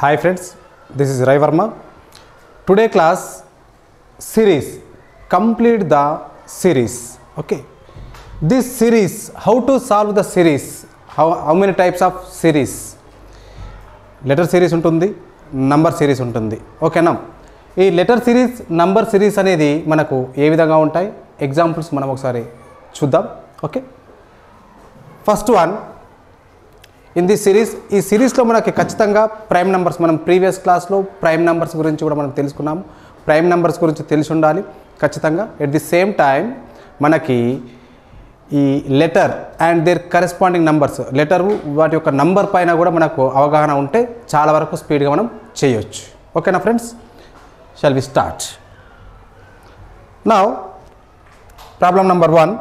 Hi friends, this is Rai Verma. Today class series complete the series. Okay. This series, how to solve the series? How, how many types of series? Letter series ఉంటుంది number series ఉంటుంది ఓకేనా ఈ letter series number series అనేది మనకు ఏ విధంగా ఉంటాయి examples మనం ఒకసారి చూద్దాం okay first one in the series ఈ సిరీస్లో మనకి ఖచ్చితంగా ప్రైమ్ నెంబర్స్ మనం ప్రీవియస్ క్లాస్లో ప్రైమ్ నెంబర్స్ గురించి కూడా మనం తెలుసుకున్నాము ప్రైమ్ నెంబర్స్ గురించి తెలిసి ఉండాలి ఖచ్చితంగా ఎట్ ది సేమ్ టైం మనకి ఈ letter and their corresponding numbers letter వాటి యొక్క నంబర్ పైన కూడా మనకు అవగాహన ఉంటే చాలా వరకు స్పీడ్గా మనం చేయొచ్చు ఓకేనా ఫ్రెండ్స్ షాల్ వి స్టార్ట్ నా problem number one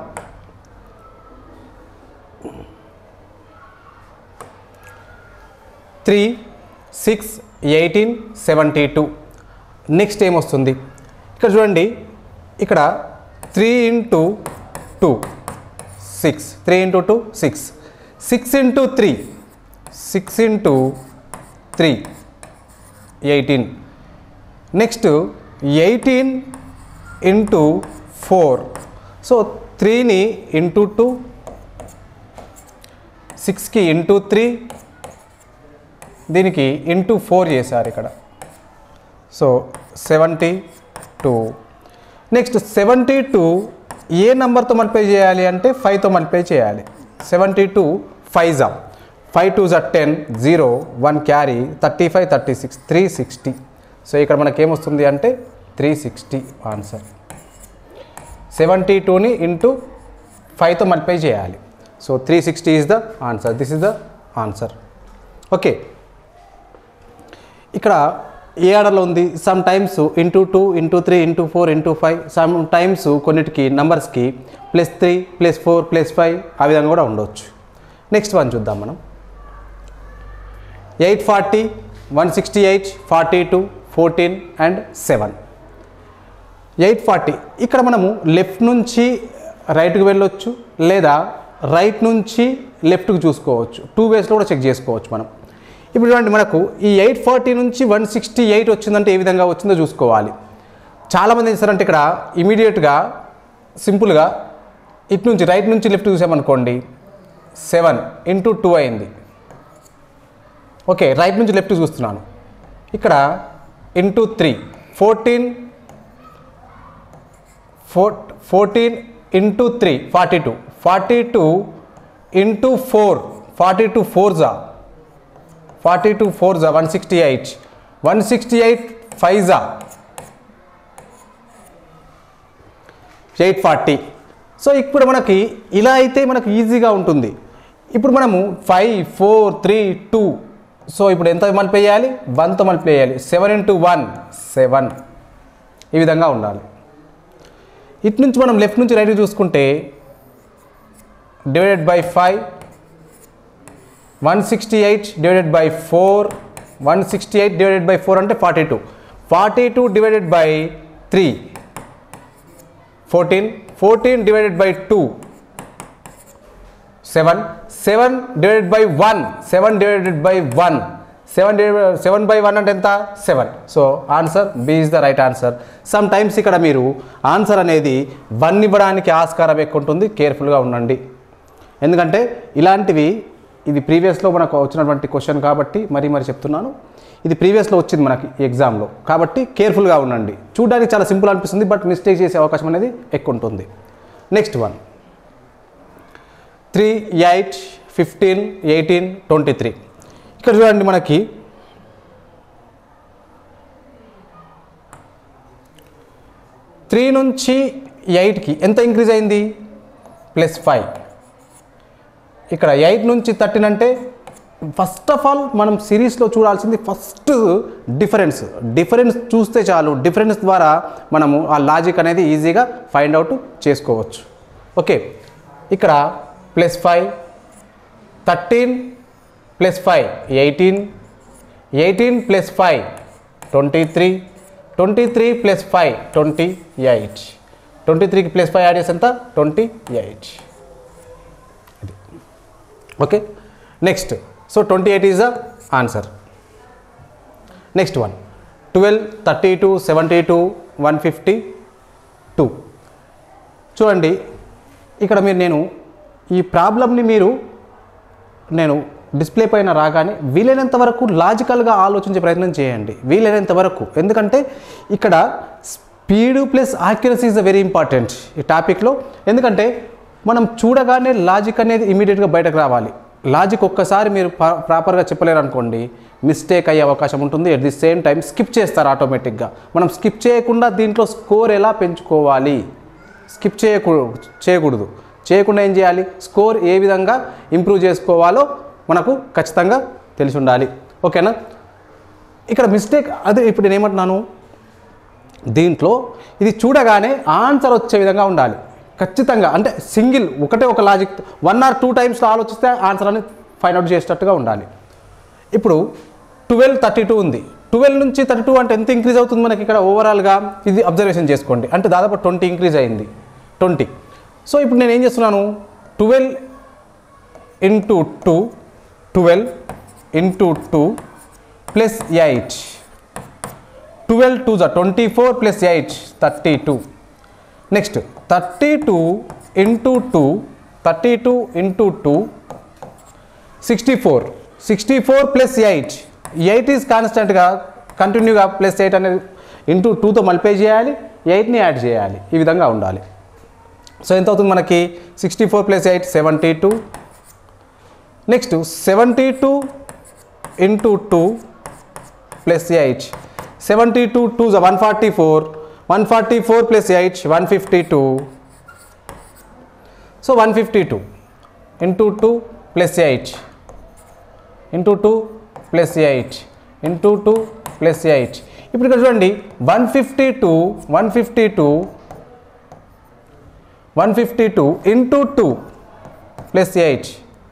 three six eighteen seventy two next ఏమొస్తుంది ఇక్కడ చూడండి ఇక్కడ three into two six three into two six six into three six into three eighteen next eighteen into four so త్రీని into two సిక్స్కి into three దీనికి into four చేశారు ఇక్కడ so seventy two next seventy two ఏ నెంబర్తో multiply చేయాలి అంటే ఫైవ్తో మల్టిప్లై చేయాలి సెవెంటీ టూ ఫైవ్ జా ఫైవ్ టూ జా ten zero one carry thirty five thirty six three sixty so ఇక్కడ మనకి ఏమొస్తుంది అంటే త్రీ సిక్స్టీ ఆన్సర్ సెవెంటీ టూని ఇంటూ ఫైవ్తో మల్టిప్లై చేయాలి so three sixty is the answer this is the answer okay ఇక్కడ ఏ ఆర్డర్లో ఉంది sometimes into two into three into four into five sometimes కొన్నిటికి నంబర్స్కి plus three plus four plus five ఆ విధంగా కూడా ఉండవచ్చు నెక్స్ట్ వన్ చూద్దాం మనం eight forty one sixty eight forty two fourteen and seven eight forty ఇక్కడ మనము లెఫ్ట్ నుంచి రైట్కి వెళ్ళొచ్చు లేదా రైట్ నుంచి లెఫ్ట్కి చూసుకోవచ్చు టూ వేస్లో కూడా చెక్ చేసుకోవచ్చు మనం ఇప్పుడు చూడండి మనకు ఈ ఎయిట్ ఫార్టీ నుంచి వన్ సిక్స్టీ ఎయిట్ వచ్చిందంటే ఏ విధంగా వచ్చిందో చూసుకోవాలి చాలామంది ఏం చేస్తారంటే ఇక్కడ ఇమీడియట్గా సింపుల్గా ఇటు నుంచి రైట్ నుంచి లెఫ్ట్ చూసామనుకోండి సెవెన్ ఇంటూ టూ అయింది ఓకే రైట్ నుంచి లెఫ్ట్ చూస్తున్నాను ఇక్కడ into three fourteen four fourteen into three forty two forty two into four forty two four జా ఫార్టీ టూ ఫోర్ జా one sixty eight one sixty eight five జా eight forty so ఇప్పుడు మనకి ఇలా అయితే మనకు ఈజీగా ఉంటుంది ఇప్పుడు మనము five four three two so ఇప్పుడు ఎంత మల్టిప్లై చేయాలి వన్తో మల్టిప్లై చేయాలి సెవెన్ ఇంటూ వన్ సెవెన్ ఈ విధంగా ఉండాలి ఇటు నుంచి మనం లెఫ్ట్ నుంచి రైట్ చూసుకుంటే divided by five one sixty eight divided by four one sixty eight divided by four అంటే forty two forty two divided by three fourteen fourteen divided by two seven seven divided by one seven divided by one seven seven by one అంటే ఎంత seven so answer B is the right answer sometimes ఇక్కడ మీరు answer అనేది one ఇవ్వడానికి ఆస్కారం ఎక్కువ ఉంటుంది కేర్ఫుల్గా ఉండండి ఎందుకంటే ఇలాంటివి ఇది ప్రీవియస్లో మనకు వచ్చినటువంటి క్వశ్చన్ కాబట్టి మరీ మరి చెప్తున్నాను ఇది ప్రీవియస్లో వచ్చింది మనకి ఎగ్జామ్లో కాబట్టి కేర్ఫుల్గా ఉండండి చూడడానికి చాలా సింపుల్ అనిపిస్తుంది బట్ మిస్టేక్ చేసే అవకాశం అనేది ఎక్కువ ఉంటుంది next one three eight fifteen eighteen twenty three ఇక్కడ చూడండి మనకి త్రీ నుంచి ఎయిట్కి ఎంత ఇంక్రీజ్ అయింది ప్లస్ ఫైవ్ ఇక్కడ ఎయిట్ నుంచి థర్టీన్ అంటే ఫస్ట్ ఆఫ్ ఆల్ మనం సిరీస్లో చూడాల్సింది ఫస్ట్ డిఫరెన్స్ డిఫరెన్స్ చూస్తే చాలు డిఫరెన్స్ ద్వారా మనము ఆ లాజిక్ అనేది ఈజీగా ఫైండ్ అవుట్ చేసుకోవచ్చు ఓకే ఇక్కడ plus five thirteen plus five eighteen eighteen plus five twenty three twenty three plus five twenty eight twenty త్రీకి ప్లస్ ఫైవ్ యాడ్ చేసి ఎంత twenty eight okay next so twenty eight is the answer next one twelve thirty two seventy two one fifty two చూడండి ఇక్కడ మీరు నేను ఈ ప్రాబ్లమ్ని మీరు నేను డిస్ప్లే పైన రాగానే వీలైనంత వరకు లాజికల్గా ఆలోచించే ప్రయత్నం చేయండి వీలైనంత వరకు ఎందుకంటే ఇక్కడ speed plus accuracy is very important ఈ టాపిక్లో ఎందుకంటే మనం చూడగానే లాజిక్ అనేది ఇమీడియట్గా బయటకు రావాలి లాజిక్ ఒక్కసారి మీరు పా- ప్రాపర్గా చెప్పలేరు అనుకోండి మిస్టేక్ అయ్యే అవకాశం ఉంటుంది at the same time skip చేస్తారు ఆటోమేటిక్గా మనం స్కిప్ చేయకుండా దీంట్లో స్కోర్ ఎలా పెంచుకోవాలి స్కిప్ చేయకూడదు చేయకూడదు చేయకుండా ఏం చేయాలి స్కోర్ ఏ విధంగా ఇంప్రూవ్ చేసుకోవాలో మనకు ఖచ్చితంగా తెలిసి ఉండాలి ఓకేనా ఇక్కడ మిస్టేక్ అదే ఇప్పుడు నేను ఏమంటున్నాను దీంట్లో ఇది చూడగానే ఆన్సర్ వచ్చే విధంగా ఉండాలి ఖచ్చితంగా అంటే సింగిల్ ఒకటే ఒక లాజిక్ వన్ ఆర్ టూ టైమ్స్లో ఆలోచిస్తే ఆన్సర్ అనేది ఫైండ్ అవుట్ చేసేటట్టుగా ఉండాలి ఇప్పుడు ట్వెల్వ్ థర్టీ టూ ఉంది ట్వెల్వ్ నుంచి థర్టీ టూ అంటే ఎంత ఇంక్రీజ్ అవుతుంది మనకి ఇక్కడ ఓవరాల్గా ఇది అబ్జర్వేషన్ చేసుకోండి అంటే దాదాపు ట్వంటీ ఇంక్రీజ్ అయింది ట్వంటీ సో ఇప్పుడు నేను ఏం చేస్తున్నాను twelve into two twelve into two plus eight twelve two జా twenty four plus eight thirty two next thirty two into two thirty two into two sixty four sixty four plus eight eight is కాన్స్టెంట్గా కంటిన్యూగా plus eight అనేది into టూతో multiply చేయాలి ఎయిట్ని add చేయాలి ఈ విధంగా ఉండాలి సో ఎంత అవుతుంది మనకి sixty four plus eight seventy two next seventy two into two plus eight seventy two two one forty four one forty four plus eight one fifty two so one fifty two into two plus eight into two plus eight into two plus eight ఇప్పుడు ఇక్కడ చూడండి one fifty two one fifty two one fifty two into two plus eight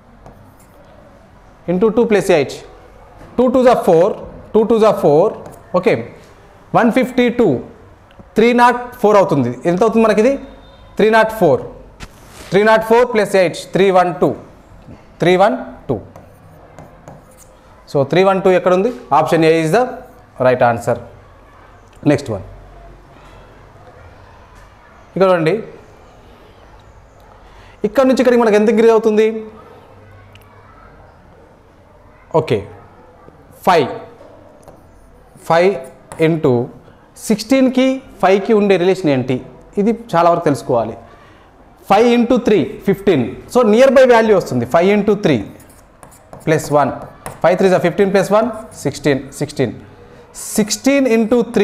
into two plus eight two two జా four two two జా four okay one fifty two three naught four అవుతుంది ఎంత అవుతుంది మనకి ఇది three naught four three naught four plus eight three one two three one two so three one two ఎక్కడ ఉంది option A is the right answer next one ఇక్కడ చూడండి ఇక్కడ నుంచి ఇక్కడికి మనకి ఎంత ఇంక్రీజ్ అవుతుంది ఓకే ఫైవ్ ఫైవ్ ఇంటూ సిక్స్టీన్కి ఫైవ్కి ఉండే రిలేషన్ ఏంటి ఇది చాలా వరకు తెలుసుకోవాలి five into three fifteen so near by value వస్తుంది five into three plus one five three జా fifteen plus one sixteen sixteen sixteen into three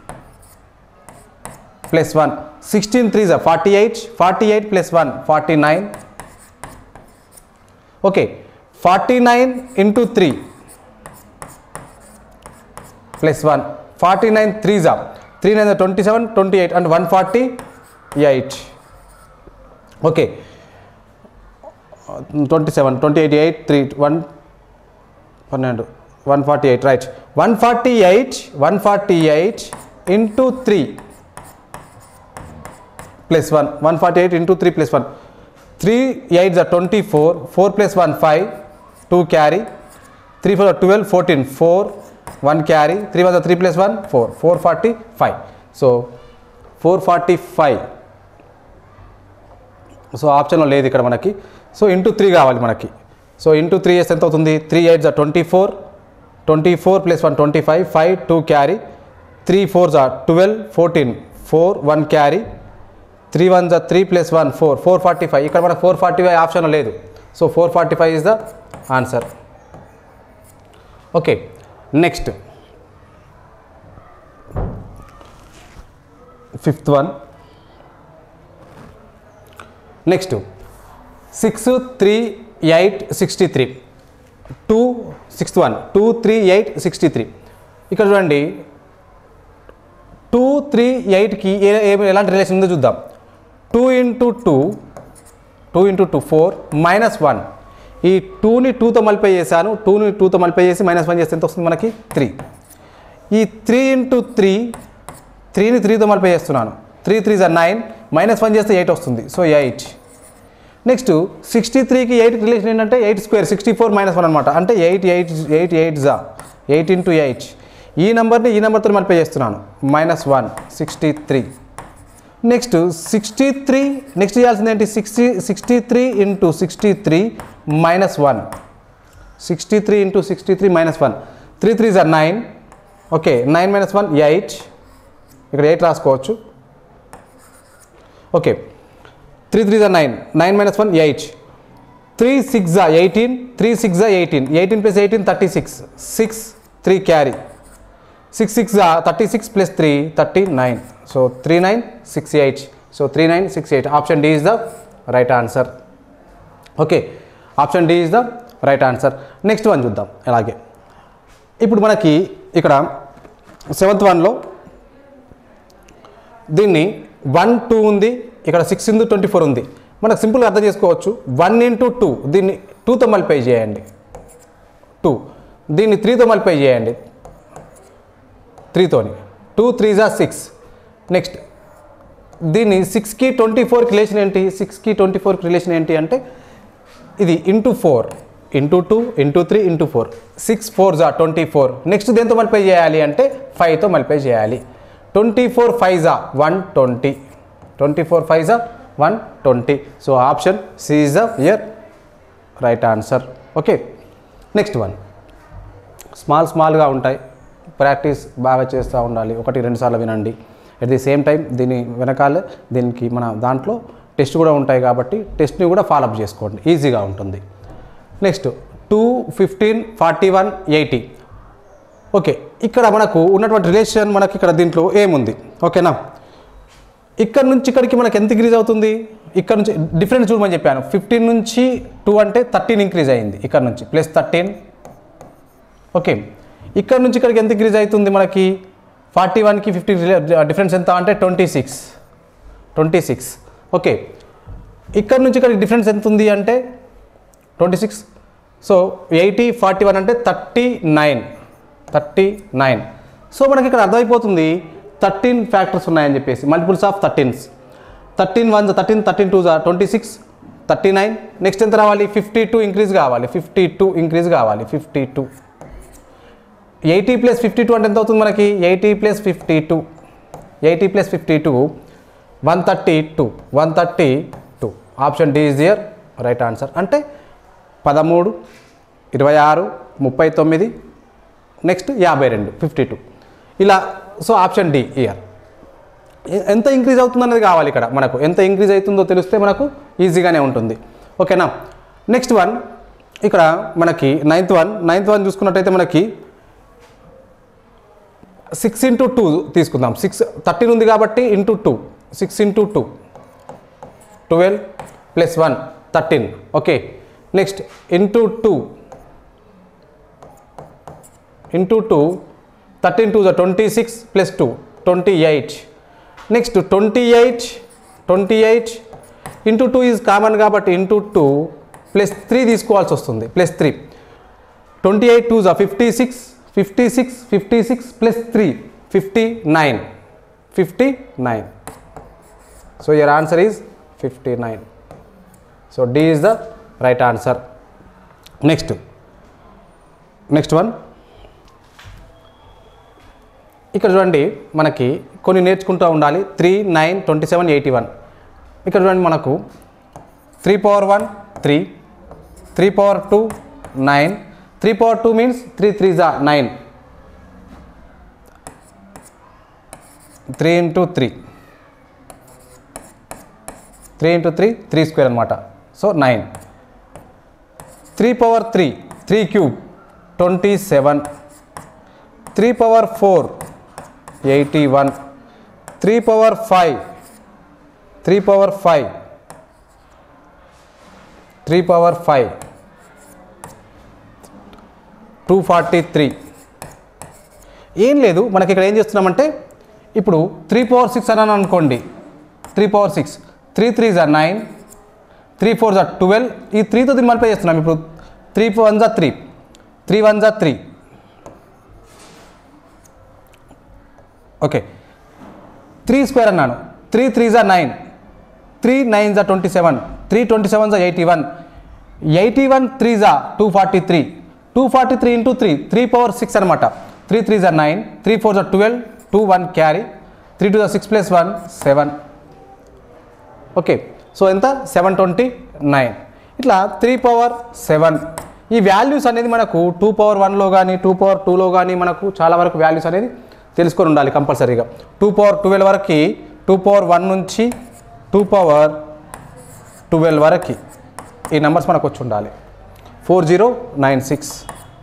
plus one sixteen three జా forty eight forty eight plus one forty nine okay forty nine into three plus one forty nine three జా three nine twenty seven twenty eight and one forty eight okay twenty seven twenty eight eight three one పన్నెండు one forty eight right one forty eight one forty eight into three plus one one forty eight into three plus one three eight జా twenty four four plus one five two carry three four twelve fourteen four one carry three one three plus one four four forty five so four forty five so ఆప్షన్లో లేదు ఇక్కడ మనకి so into three కావాలి మనకి so into three years ఎంత అవుతుంది three eight జా twenty four twenty four plus one twenty five five two carry three four జా twelve fourteen four one carry three one జా three plus one four four forty five ఇక్కడ మనకు four forty five option లేదు so four forty five is the answer okay next fifth one next six three eight sixty three two sixth one two three eight sixty three ఇక్కడ చూడండి two three ఎయిట్కి ఏ ఏ- ఎలాంటి relation ఉందో చూద్దాం two into two two into two four minus one ఈ టూని టూతో multiply చేశాను టూని టూతో మల్టిప్లై చేసి మైనస్ వన్ చేస్తే ఎంత వస్తుంది మనకి త్రీ ఈ త్రీ ఇంటూ త్రీ త్రీని త్రీతో మల్టిప్లై చేస్తున్నాను త్రీ త్రీ జా నైన్ మైనస్ వన్ చేస్తే ఎయిట్ వస్తుంది సో ఎయిట్ నెక్స్ట్ సిక్స్టీ త్రీకి ఎయిట్ రిలేషన్ ఏంటంటే eight square sixty four minus one అనమాట అంటే ఎయిట్ ఎయిట్ ఎయిట్ ఎయిట్ జా ఎయిట్ ఇంటూ ఎయిట్ ఈ నెంబర్ని ఈ నెంబర్తో మల్టిప్లై చేస్తున్నాను minus one sixty three next sixty three next చేయాల్సింది ఏంటి sixty sixty three into sixty three minus one sixty three into sixty three minus one three three జార్ nine okay nine minus one eight ఇక్కడ eight రాసుకోవచ్చు okay three three జార్ nine nine minus one eight three six జా eighteen three six జా eighteen eighteen plus eighteen thirty six six three carry six six thirty six plus three thirty nine so three nine six eight so three nine six eight option D is the right answer okay option D is the right answer next one చూద్దాం అలాగే ఇప్పుడు మనకి ఇక్కడ seventh వన్లో దీన్ని one two ఉంది ఇక్కడ six ఇందు twenty four ఉంది మనకు సింపుల్గా అర్థం చేసుకోవచ్చు వన్ ఇంటూ టూ దీన్ని టూతో మల్టిప్లై చేయండి టూ దీన్ని త్రీతో మల్టిప్లై చేయండి త్రీతోని టూ త్రీ జా సిక్స్ నెక్స్ట్ దీన్ని సిక్స్కి ట్వంటీ ఫోర్కి రిలేషన్ ఏంటి సిక్స్కి ట్వంటీ ఫోర్కి రిలేషన్ ఏంటి అంటే ఇది into four into two into three into four six four జా ట్వంటీ ఫోర్ నెక్స్ట్ దేంతో మల్టిప్లై చేయాలి అంటే ఫైవ్తో మల్టిప్లై చేయాలి ట్వంటీ ఫోర్ ఫైవ్ జా one twenty twenty four five జా one twenty so option C is the year right answer okay next one small స్మాల్గా ఉంటాయి ప్రాక్టీస్ బాగా చేస్తూ ఉండాలి ఒకటి రెండు సార్లు వినండి అట్ ది సేమ్ టైం దీని వెనకాలే దీనికి మన దాంట్లో టెస్ట్ కూడా ఉంటాయి కాబట్టి టెస్ట్ని కూడా ఫాలోఅప్ చేసుకోండి ఈజీగా ఉంటుంది next two fifteen forty one eighty okay ఇక్కడ మనకు ఉన్నటువంటి రిలేషన్ మనకి ఇక్కడ దీంట్లో ఏముంది ఓకేనా ఇక్కడ నుంచి ఇక్కడికి మనకి ఎంత ఇంక్రీజ్ అవుతుంది ఇక్కడ నుంచి డిఫరెన్స్ చూడమని చెప్పాను ఫిఫ్టీన్ నుంచి టూ అంటే థర్టీన్ ఇంక్రీజ్ అయింది ఇక్కడ నుంచి ప్లస్ థర్టీన్ ఓకే ఇక్కడ నుంచి ఇక్కడికి ఎంత ఇంక్రీజ్ అవుతుంది మనకి ఫార్టీ వన్కి ఫిఫ్టీ డిఫరెన్స్ ఎంత అంటే twenty six twenty six okay ఇక్కడ నుంచి ఇక్కడికి డిఫరెన్స్ ఎంత ఉంది అంటే twenty six so eighty forty one అంటే thirty nine thirty nine so మనకి ఇక్కడ అర్థమైపోతుంది థర్టీన్ ఫ్యాక్టర్స్ ఉన్నాయని చెప్పేసి multiples of thirteens thirteen one thirteen thirteen two జా twenty six thirty nine next ఎంత రావాలి ఫిఫ్టీ టూ ఇంక్రీజ్ కావాలి ఫిఫ్టీ టూ ఇంక్రీజ్ కావాలి fifty two eighty plus fifty two అంటే ఎంత అవుతుంది మనకి eighty plus fifty two eighty plus fifty two one thirty two one thirty two option D is your right answer అంటే పదమూడు ఇరవై ఆరు ముప్పై తొమ్మిది నెక్స్ట్ యాభై రెండు ఫిఫ్టీ టూ ఇలా సో ఆప్షన్ డి ఇయర్ ఎంత ఇంక్రీజ్ అవుతుంది అనేది కావాలి ఇక్కడ మనకు ఎంత ఇంక్రీజ్ అవుతుందో తెలిస్తే మనకు ఈజీగానే ఉంటుంది ఓకేనా నెక్స్ట్ వన్ ఇక్కడ మనకి నైన్త్ వన్ నైన్త్ వన్ చూసుకున్నట్టయితే మనకి సిక్స్ ఇంటూ టూ తీసుకుందాం సిక్స్ థర్టీన్ ఉంది కాబట్టి into two six into two twelve plus one thirteen okay next into two into two thirteen two twenty six plus two twenty eight next twenty eight twenty eight into two is common కాబట్టి into two plus three తీసుకోవాల్సి వస్తుంది plus three twenty eight two జా fifty six fifty six fifty six plus three fifty nine fifty nine so your answer is fifty nine so D is the right answer next next one ఇక్కడ చూడండి మనకి కొన్ని నేర్చుకుంటూ ఉండాలి three nine twenty seven eighty one ఇక్కడ చూడండి మనకు three power one three three power two nine three power two means three three జా nine three into three three into three three square అనమాట so nine three power three three cube twenty seven three power four eighty one three power five three power five three power five two forty three ఏం లేదు మనకి ఇక్కడ ఏం చేస్తున్నామంటే ఇప్పుడు three power six అని అనుకోండి three power six three three జా నైన్ త్రీ ఫోర్ జా ట్వెల్వ్ ఈ త్రీతో దీన్ని మల్టిప్లై చేస్తున్నాం ఇప్పుడు త్రీ వన్ జా త్రీ త్రీ వన్ జా త్రీ ఓకే త్రీ స్క్వేర్ అన్నాను త్రీ త్రీ జా నైన్ త్రీ నైన్ జా twenty seven three twenty seven జా eighty one eighty one three జా two forty three two forty three into three three power six అనమాట three three జా nine three four జా twelve two one carry three two జా six plus one seven okay so ఎంత seven twenty nine ఇట్లా three power seven ఈ values అనేది మనకు two power వన్లో కానీ టూ పవర్ టూలో కానీ మనకు చాలా వరకు వాల్యూస్ అనేది తెలుసుకొని ఉండాలి కంపల్సరీగా టూ పవర్ ట్వెల్వ్ వరకు టూ పవర్ వన్ నుంచి టూ పవర్ ట్వెల్వ్ వరకు ఈ నెంబర్స్ మనకు వచ్చి ఉండాలి ఫోర్ జీరో నైన్ సిక్స్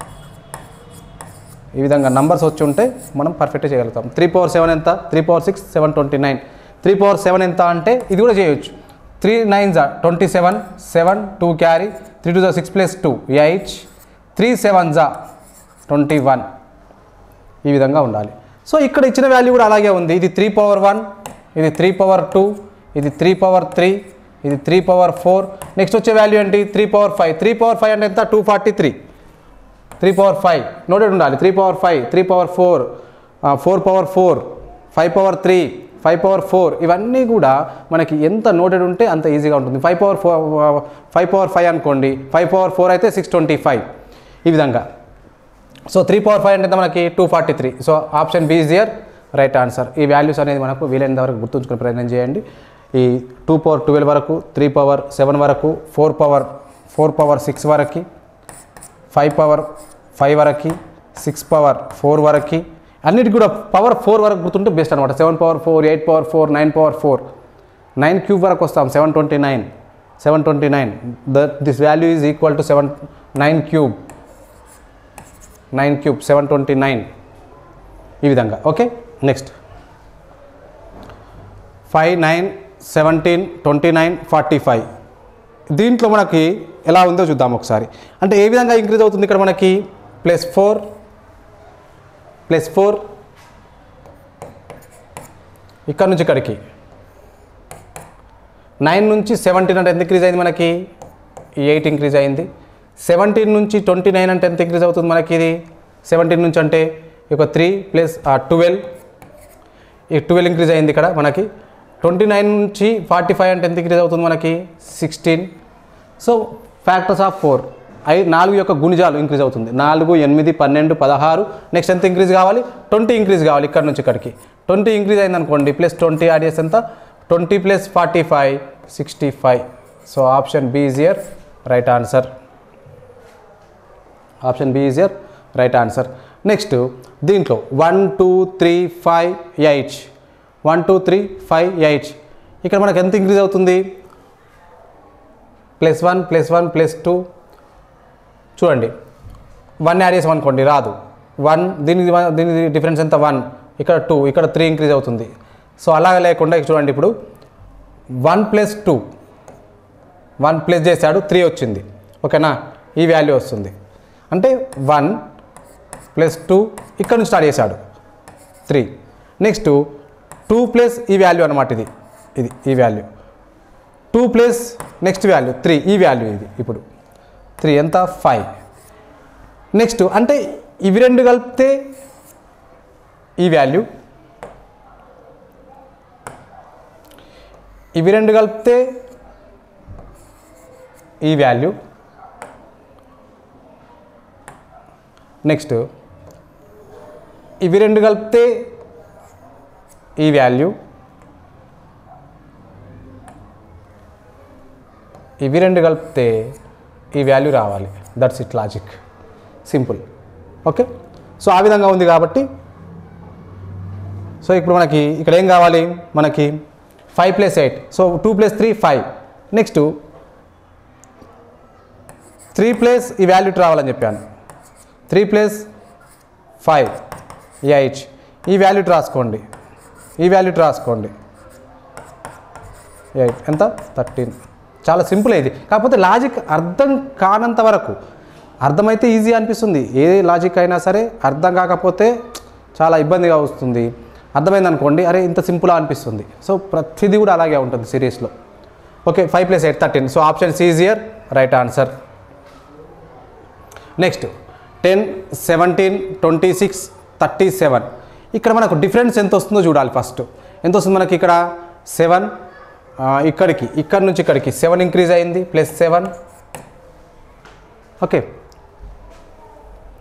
ఈ విధంగా నంబర్స్ వచ్చి ఉంటే మనం పర్ఫెక్ట్గా చేయగలుగుతాం త్రీ పవర్ సెవెన్ ఎంత three power six seven twenty nine three power seven ఎంత అంటే ఇది కూడా చేయొచ్చు త్రీ నైన్ జా twenty seven seven two carry three two జా six plus two eight three seven జా ట్వంటీ వన్ ఈ విధంగా ఉండాలి సో ఇక్కడ ఇచ్చిన వాల్యూ కూడా అలాగే ఉంది ఇది త్రీ పవర్ వన్ ఇది త్రీ పవర్ టూ ఇది త్రీ పవర్ త్రీ ఇది త్రీ పవర్ ఫోర్ నెక్స్ట్ వచ్చే వాల్యూ ఏంటి three power five three power five అంటే ఎంత two forty three three power five noted ఉండాలి three power five three power four four power four five power three five power four ఇవన్నీ కూడా మనకి ఎంత noted ఉంటే అంత ఈజీగా ఉంటుంది five power four five power five అనుకోండి ఫైవ్ పవర్ ఫోర్ అయితే సిక్స్ ట్వంటీ ఫైవ్ ఈ విధంగా సో త్రీ పవర్ ఫైవ్ అంటే మనకి two forty three so option B is your right answer ఈ వాల్యూస్ అనేది మనకు వీలైనంత వరకు గుర్తుంచుకునే ప్రయత్నం చేయండి ఈ టూ పవర్ ట్వెల్వ్ వరకు త్రీ పవర్ సెవెన్ వరకు four power four power six వరకు ఫైవ్ పవర్ ఫైవ్ వరకు సిక్స్ పవర్ ఫోర్ వరకు అన్నిటికి కూడా పవర్ ఫోర్ వరకు గుర్తుంటే బెస్ట్ అనమాట seven power four eight power four nine power four nine cube వరకు వస్తాం seven twenty nine seven twenty nine the this value is equal to seven nine cube nine cube seven twenty nine ఈ విధంగా okay next five nine seventeen twenty nine forty five దీంట్లో మనకి ఎలా ఉందో చూద్దాం ఒకసారి అంటే ఏ విధంగా ఇంక్రీజ్ అవుతుంది ఇక్కడ మనకి ప్లస్ ఫోర్ ప్లస్ ఫోర్ ఇక్కడ నుంచి ఇక్కడికి నైన్ నుంచి సెవెంటీన్ అంటే ఎంత ఇంక్రీజ్ అయింది మనకి ఎయిట్ ఇంక్రీజ్ అయింది సెవెంటీన్ నుంచి ట్వంటీ నైన్ అంటే ఎంత ఇంక్రీజ్ అవుతుంది మనకి ఇది సెవెంటీన్ నుంచి అంటే ఒక త్రీ ప్లస్ ట్వెల్వ్ ఈ ట్వెల్వ్ ఇంక్రీజ్ అయింది ఇక్కడ మనకి ట్వంటీ నైన్ నుంచి ఫార్టీ ఫైవ్ అంటే ఎంత ఇంక్రీజ్ అవుతుంది మనకి sixteen so factors of four ఐ నాలుగు యొక్క గుణిజాలు ఇంక్రీజ్ అవుతుంది నాలుగు ఎనిమిది పన్నెండు పదహారు నెక్స్ట్ ఎంత ఇంక్రీజ్ కావాలి ట్వంటీ ఇంక్రీజ్ కావాలి ఇక్కడ నుంచి ఇక్కడికి ట్వంటీ ఇంక్రీజ్ అయింది అనుకోండి ప్లస్ ట్వంటీ యాడ్ చేస్తే ఎంత twenty plus forty five sixty five so option B is year right answer option B is year right answer next దీంట్లో one two three five eight one two three five eight ఇక్కడ మనకు ఎంత increase అవుతుంది plus one plus one plus two చూడండి one add చేసాం అనుకోండి రాదు one దీని దీని డిఫరెన్స్ ఎంత వన్ ఇక్కడ టూ ఇక్కడ త్రీ ఇంక్రీజ్ అవుతుంది సో అలాగ లేకుండా ఇక్కడ చూడండి ఇప్పుడు one plus two one plus చేశాడు త్రీ వచ్చింది ఓకేనా ఈ వాల్యూ వస్తుంది అంటే వన్ ప్లస్ టూ ఇక్కడ నుంచి స్టార్ట్ చేశాడు త్రీ నెక్స్ట్ టూ ప్లస్ ఈ వాల్యూ అనమాట ఇది ఇది ఈ value two plus next value three ఈ వాల్యూ ఇది ఇప్పుడు త్రీ ఎంత ఫైవ్ నెక్స్ట్ అంటే ఇవి రెండు కలిపితే ఈ వాల్యూ ఇవి రెండు కలిపితే ఈ వాల్యూ నెక్స్ట్ ఇవి రెండు కలిపితే ఈ వాల్యూ ఇవి రెండు కలిపితే ఈ వాల్యూ రావాలి that's it logic simple okay so ఆ విధంగా ఉంది కాబట్టి సో ఇప్పుడు మనకి ఇక్కడ ఏం కావాలి మనకి five plus eight so two plus three five next three plus ఈ వాల్యూ రావాలని చెప్పాను త్రీ ప్లస్ ఫైవ్ ఎయిట్ ఈ వాల్యూ రాసుకోండి ఈ వాల్యూ రాసుకోండి ఎయిట్ ఎంత థర్టీన్ చాలా సింపుల్ ఇది కాకపోతే లాజిక్ అర్థం కానంత వరకు అర్థమైతే ఈజీ అనిపిస్తుంది ఏ లాజిక్ అయినా సరే అర్థం కాకపోతే చాలా ఇబ్బందిగా వస్తుంది అర్థమైంది అనుకోండి అరే ఇంత సింపుల్ అనిపిస్తుంది సో ప్రతిదీ కూడా అలాగే ఉంటుంది సిరీస్లో okay five plus eight thirteen so option easier right answer next ten seventeen twenty six thirty seven ఇక్కడ మనకు డిఫరెన్స్ ఎంత వస్తుందో చూడాలి ఫస్ట్ ఎంత వస్తుంది మనకి ఇక్కడ సెవెన్ ఇక్కడికి ఇక్కడ నుంచి ఇక్కడికి సెవెన్ ఇంక్రీజ్ అయింది ప్లస్ సెవెన్ ఓకే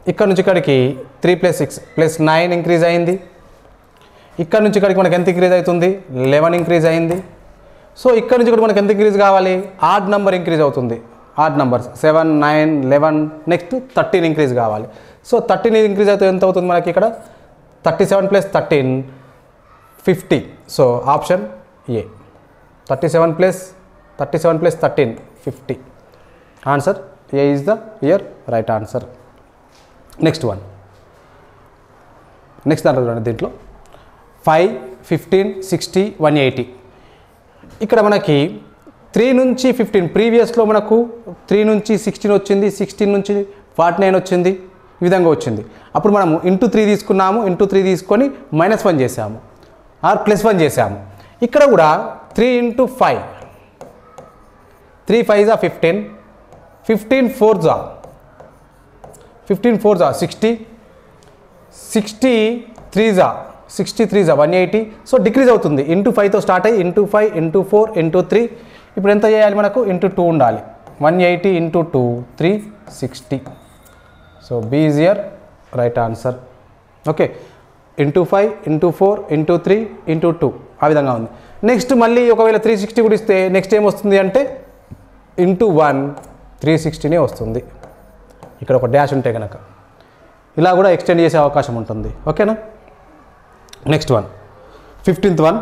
ఇక్కడ నుంచి ఇక్కడికి three plus six plus nine increase అయింది ఇక్కడ నుంచి ఇక్కడికి మనకి ఎంత ఇంక్రీజ్ అవుతుంది లెవెన్ ఇంక్రీజ్ అయింది సో ఇక్కడ నుంచి ఇక్కడ మనకి ఎంత ఇంక్రీజ్ కావాలి ఆడ్ నెంబర్ ఇంక్రీజ్ అవుతుంది odd numbers seven nine eleven next thirteen increase కావాలి సో థర్టీన్ ఇంక్రీజ్ అయితే ఎంత అవుతుంది మనకి ఇక్కడ thirty seven plus thirteen fifty so option A thirty seven plus thirty seven plus thirteen fifty answer A is the year right answer next one నెక్స్ట్ దాంట్లో చూడండి దీంట్లో five fifteen sixty one eighty ఇక్కడ మనకి త్రీ నుంచి fifteen ప్రీవియస్లో మనకు three నుంచి sixteen వచ్చింది సిక్స్టీన్ నుంచి ఫార్టీ నైన్ వచ్చింది ఈ విధంగా వచ్చింది అప్పుడు మనము ఇంటూ త్రీ తీసుకున్నాము ఇంటూ త్రీ తీసుకొని మైనస్ వన్ చేసాము ఆర్ ప్లస్ వన్ చేసాము ఇక్కడ కూడా three into five three five జా ఫిఫ్టీన్ ఫిఫ్టీన్ ఫోర్ జా ఫిఫ్టీన్ ఫోర్ జా సిక్స్టీ సిక్స్టీ త్రీ జా సిక్స్టీ త్రీ జా వన్ ఎయిటీ సో డిక్రీజ్ అవుతుంది ఇంటూ ఫైవ్తో స్టార్ట్ అయ్యి into five into four into three ఇప్పుడు ఎంత చేయాలి మనకు ఇంటూ టూ ఉండాలి one eighty into two three sixty so B is year right answer okay into five into four into three into two ఆ విధంగా ఉంది నెక్స్ట్ మళ్ళీ ఒకవేళ త్రీ సిక్స్టీ కూడా ఇస్తే నెక్స్ట్ ఏం వస్తుంది అంటే ఇంటూ వన్ త్రీ సిక్స్టీనే వస్తుంది ఇక్కడ ఒక డ్యాష్ ఉంటే కనుక ఇలా కూడా ఎక్స్టెండ్ చేసే అవకాశం ఉంటుంది ఓకేనా నెక్స్ట్ వన్ ఫిఫ్టీన్త్ వన్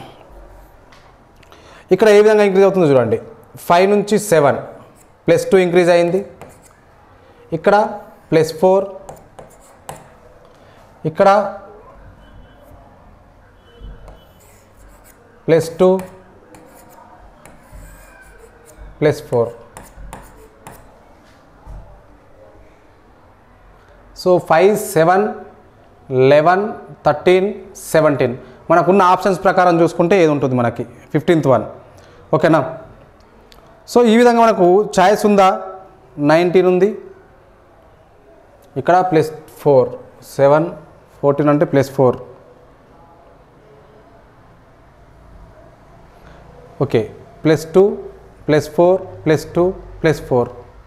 ఇక్కడ ఏ విధంగా ఇంక్రీజ్ అవుతుందో చూడండి ఫైవ్ నుంచి సెవెన్ ప్లస్ టూ ఇంక్రీజ్ అయింది ఇక్కడ ప్లస్ ఫోర్ ఇక్కడ plus two plus four so five seven eleven thirteen seventeen మనకున్న ఆప్షన్స్ ప్రకారం చూసుకుంటే ఏది ఉంటుంది మనకి ఫిఫ్టీన్త్ వన్ ఓకేనా సో ఈ విధంగా మనకు ఛాయిస్ ఉందా నైన్టీన్ ఉంది ఇక్కడ ప్లస్ ఫోర్ సెవెన్ ఫోర్టీన్ అంటే plus four okay plus two plus four plus two plus four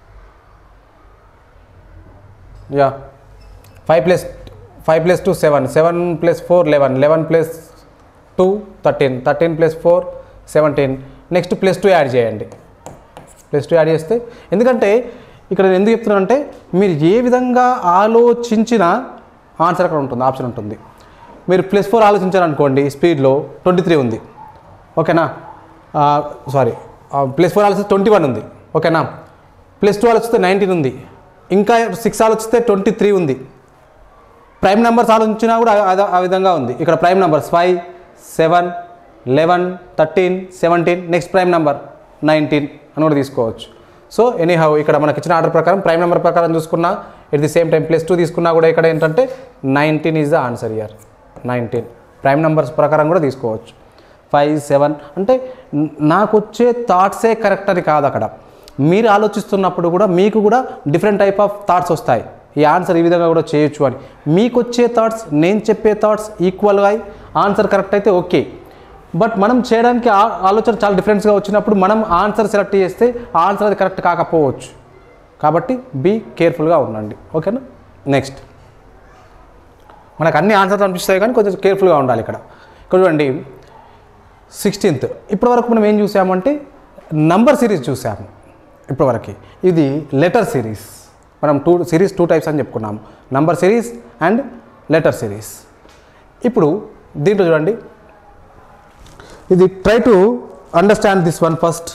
yeah five plus five plus two seven seven plus four eleven eleven plus two thirteen thirteen plus four seventeen next plus two add చేయండి plus two add చేస్తే ఎందుకంటే ఇక్కడ నేను ఎందుకు చెప్తున్నానంటే మీరు ఏ విధంగా ఆలోచించిన ఆన్సర్ అక్కడ ఉంటుంది ఆప్షన్ ఉంటుంది మీరు ప్లస్ ఫోర్ ఆలోచించారనుకోండి స్పీడ్లో ట్వంటీ త్రీ ఉంది ఓకేనా సారీ ప్లస్ ఫోర్ ఆలోచిస్తే ట్వంటీ వన్ ఉంది ఓకేనా ప్లస్ టూ ఆలోచిస్తే నైన్టీన్ ఉంది ఇంకా సిక్స్ ఆలోచిస్తే ట్వంటీ త్రీ ఉంది ప్రైమ్ నెంబర్స్ ఆలోచించినా కూడా ఆ- ఆ విధంగా ఉంది ఇక్కడ prime numbers five seven eleven thirteen seventeen next prime number nineteen అని కూడా తీసుకోవచ్చు సో ఎనీహౌ ఇక్కడ మనకి ఇచ్చిన ఆర్డర్ ప్రకారం ప్రైమ్ నెంబర్ ప్రకారం చూసుకున్నా at the same time plus two తీసుకున్నా కూడా ఇక్కడ ఏంటంటే nineteen is the answer here nineteen prime numbers ప్రకారం కూడా తీసుకోవచ్చు ఫైవ్ సెవెన్ అంటే న- నాకు వచ్చే థాట్సే కరెక్ట్ అని కాదు అక్కడ మీరు ఆలోచిస్తున్నప్పుడు కూడా మీకు కూడా డిఫరెంట్ టైప్ ఆఫ్ థాట్స్ వస్తాయి ఈ ఆన్సర్ ఈ విధంగా కూడా చేయొచ్చు అని మీకు వచ్చే థాట్స్ నేను చెప్పే థాట్స్ ఈక్వల్గా అయి ఆన్సర్ కరెక్ట్ అయితే ఓకే బట్ మనం చేయడానికి ఆ- ఆలోచన చాలా డిఫరెన్స్గా వచ్చినప్పుడు మనం ఆన్సర్ సెలెక్ట్ చేస్తే ఆ ఆన్సర్ అది కరెక్ట్ కాకపోవచ్చు కాబట్టి బీ కేర్ఫుల్గా ఉండండి ఓకేనా నెక్స్ట్ మనకు అన్ని ఆన్సర్స్ అనిపిస్తాయి కానీ కొంచెం కేర్ఫుల్గా ఉండాలి ఇక్కడ ఇక్కడ చూడండి సిక్స్టీన్త్ ఇప్పటివరకు మనం ఏం చూసామంటే నంబర్ సిరీస్ చూసాము ఇప్పటివరకు ఇది లెటర్ సిరీస్ మనం టూ సిరీస్ టూ టైప్స్ అని చెప్పుకున్నాము number series and letter series ఇప్పుడు దీంట్లో చూడండి ఇది try to understand this one first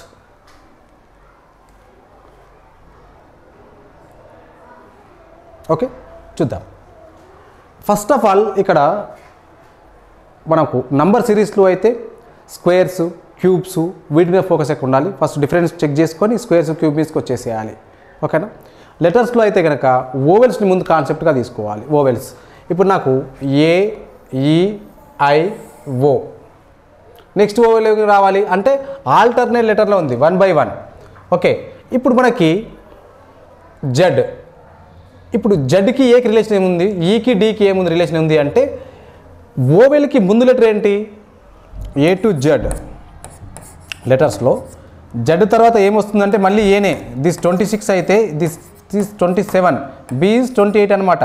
okay చూద్దాం ఫస్ట్ ఆఫ్ ఆల్ ఇక్కడ మనకు నంబర్ సిరీస్లో అయితే స్క్వేర్స్ క్యూబ్స్ వీటి మీద ఫోకస్ ఎక్కువ ఉండాలి ఫస్ట్ డిఫరెన్స్ చెక్ చేసుకొని స్క్వేర్స్ క్యూబ్ మీదకి వచ్చేసేయాలి ఓకేనా లెటర్స్లో అయితే కనుక ఓవెల్స్ని ముందు కాన్సెప్ట్గా తీసుకోవాలి ఓవెల్స్ ఇప్పుడు నాకు ఏ E I oh next oval ఏమి రావాలి అంటే ఆల్టర్నేట్ లెటర్లో ఉంది వన్ బై వన్ ఓకే ఇప్పుడు మనకి జడ్ ఇప్పుడు జడ్కి ఏకి రిలేషన్ ఏముంది ఈకి డీకి ఏముంది రిలేషన్ ఉంది అంటే ఓవెల్కి ముందు లెటర్ ఏంటి ఏ టు జడ్ లెటర్స్లో జడ్ తర్వాత ఏమొస్తుందంటే మళ్ళీ ఏనే దిస్ ట్వంటీ సిక్స్ అయితే this is twenty seven B is twenty eight అనమాట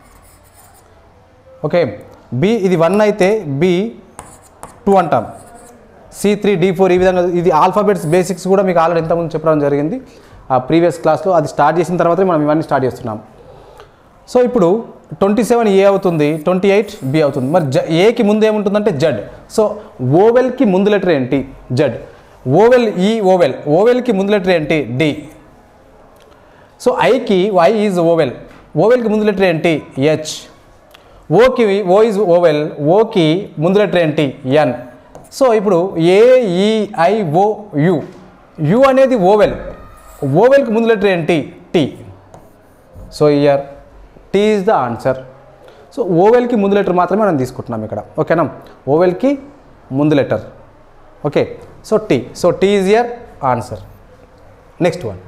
ఓకే బి ఇది వన్ అయితే బి టూ అంటాం సి త్రీ డి ఫోర్ ఈ విధంగా ఇది ఆల్ఫాబెట్స్ బేసిక్స్ కూడా మీకు ఆల్రెడీ ఇంతకుముందు చెప్పడం జరిగింది ఆ ప్రీవియస్ క్లాస్లో అది స్టార్ట్ చేసిన తర్వాతే మనం ఇవన్నీ స్టార్ట్ చేస్తున్నాం సో ఇప్పుడు ట్వంటీ సెవెన్ ఏ అవుతుంది ట్వంటీ ఎయిట్ బి అవుతుంది మరి జ ఏకి ముందు ఏముంటుందంటే జడ్ సో ఓవెల్కి ముందు లెటర్ ఏంటి జడ్ ఓవెల్ ఈ ఓవెల్ ఓవెల్కి ముందు లెటర్ ఏంటి డి సో ఐకి వై ఈజ్ ఓవెల్ ఓవెల్కి ముందు లెటర్ ఏంటి హెచ్ ఓకి ఓ ఈజ్ ఓవెల్ ఓకి ముందు లెటర్ ఏంటి ఎన్ సో ఇప్పుడు A E I O U U అనేది ఓవెల్ ఓవెల్కి ముందు లెటర్ ఏంటి T so here T is the answer so ఓవెల్కి ముందు లెటర్ మాత్రమే మనం తీసుకుంటున్నాం ఇక్కడ ఓకేనా ఓవెల్కి ముందు letter okay so T so T is here answer next one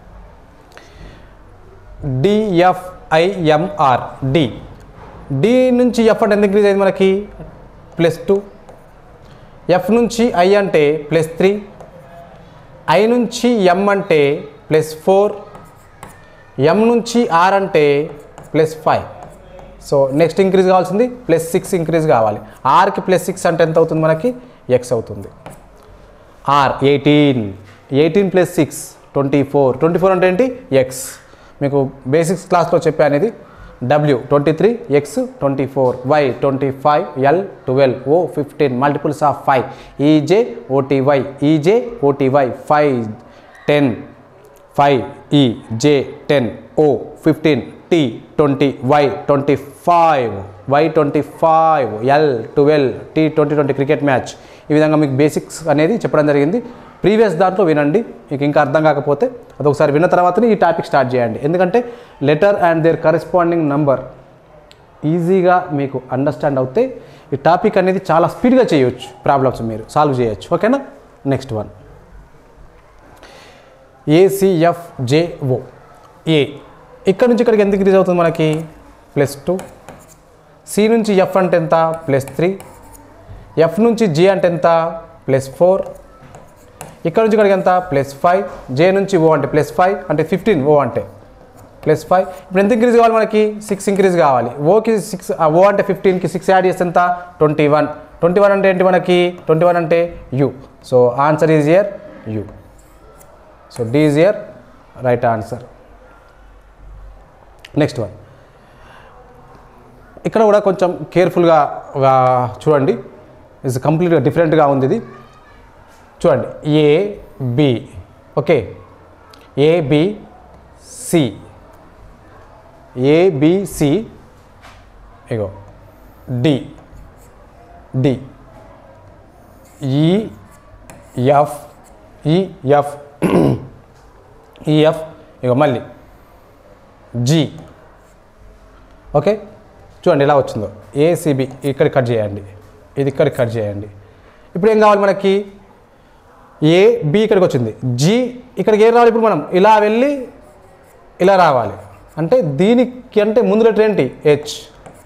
DFIMR D D నుంచి ఎఫ్ అంటే ఎంత ఇంక్రీజ్ అయింది మనకి ప్లస్ టూ ఎఫ్ నుంచి ఐ అంటే ప్లస్ త్రీ ఐ నుంచి ఎం అంటే ప్లస్ ఫోర్ ఎం నుంచి ఆర్ అంటే plus five so next increase కావాల్సింది ప్లస్ సిక్స్ ఇంక్రీజ్ కావాలి ఆర్కి ప్లస్ సిక్స్ అంటే ఎంత అవుతుంది మనకి ఎక్స్ అవుతుంది R eighteen eighteen plus six twenty four twenty four అంటే ఏంటి ఎక్స్ మీకు బేసిక్స్ క్లాస్లో చెప్పాను ఇది W twenty three X twenty four Y twenty five L twelve O fifteen multiples of five EJ OTY EJ OTY five ten five E J ten O fifteen T twenty Y twenty five Y twenty five L twelve T twenty twenty cricket match ఈ విధంగా మీకు basics అనేది చెప్పడం జరిగింది previous దాంట్లో వినండి మీకు ఇంకా అర్థం కాకపోతే అది ఒకసారి విన్న తర్వాతనే ఈ టాపిక్ స్టార్ట్ చేయండి ఎందుకంటే letter and their corresponding number ఈజీగా మీకు అండర్స్టాండ్ అవుతే ఈ టాపిక్ అనేది చాలా స్పీడ్గా చేయొచ్చు ప్రాబ్లమ్స్ మీరు సాల్వ్ చేయొచ్చు ఓకేనా నెక్స్ట్ వన్ ఏసీఎఫ్జేఓ ఏ ఇక్కడ నుంచి ఇక్కడికి ఎంత ఇంక్రీజ్ అవుతుంది మనకి ప్లస్ టూ సి నుంచి ఎఫ్ అంటే ఎంత ప్లస్ త్రీ ఎఫ్ నుంచి జే అంటే ఎంత ప్లస్ ఫోర్ ఇక్కడ నుంచి ఇక్కడికి ఎంత ప్లస్ ఫైవ్ జే నుంచి ఓ అంటే ప్లస్ ఫైవ్ అంటే ఫిఫ్టీన్ ఓ అంటే ప్లస్ ఫైవ్ ఇప్పుడు ఎంత ఇంక్రీజ్ కావాలి మనకి సిక్స్ ఇంక్రీజ్ కావాలి ఓకి సిక్స్ ఓ అంటే ఫిఫ్టీన్కి సిక్స్ యాడ్ చేస్తే ఎంత ట్వంటీ వన్ ట్వంటీ వన్ అంటే ఏంటి మనకి ట్వంటీ వన్ అంటే U so answer is here U so D is year right answer next one ఇక్కడ కూడా కొంచెం కేర్ఫుల్గా చూడండి ఇస్ కంప్లీట్గా డిఫరెంట్గా ఉంది ఇది చూడండి A B okay AB C ABC ఇగో D D EF EF EF ఇగో మళ్ళీ జి ఓకే చూడండి ఎలా వచ్చిందో ఏసీబీ ఇక్కడ కట్ చేయండి ఇది ఇక్కడ కట్ చేయండి ఇప్పుడు ఏం కావాలి మనకి ఏ బి ఇక్కడికి వచ్చింది జి ఇక్కడికి ఏం రావాలి ఇప్పుడు మనం ఇలా వెళ్ళి ఇలా రావాలి అంటే దీనికి అంటే ముందు లెటర్ ఏంటి హెచ్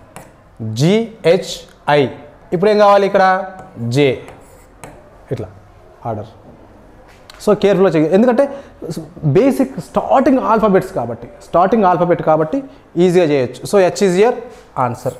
జిహెచ్ఐ ఇప్పుడు ఏం కావాలి ఇక్కడ జే ఇట్లా ఆర్డర్ సో కేర్ఫుల్గా చేయాలి ఎందుకంటే బేసిక్ స్టార్టింగ్ ఆల్ఫాబెట్స్ కాబట్టి స్టార్టింగ్ ఆల్ఫాబెట్ కాబట్టి ఈజీగా చేయొచ్చు so H is here answer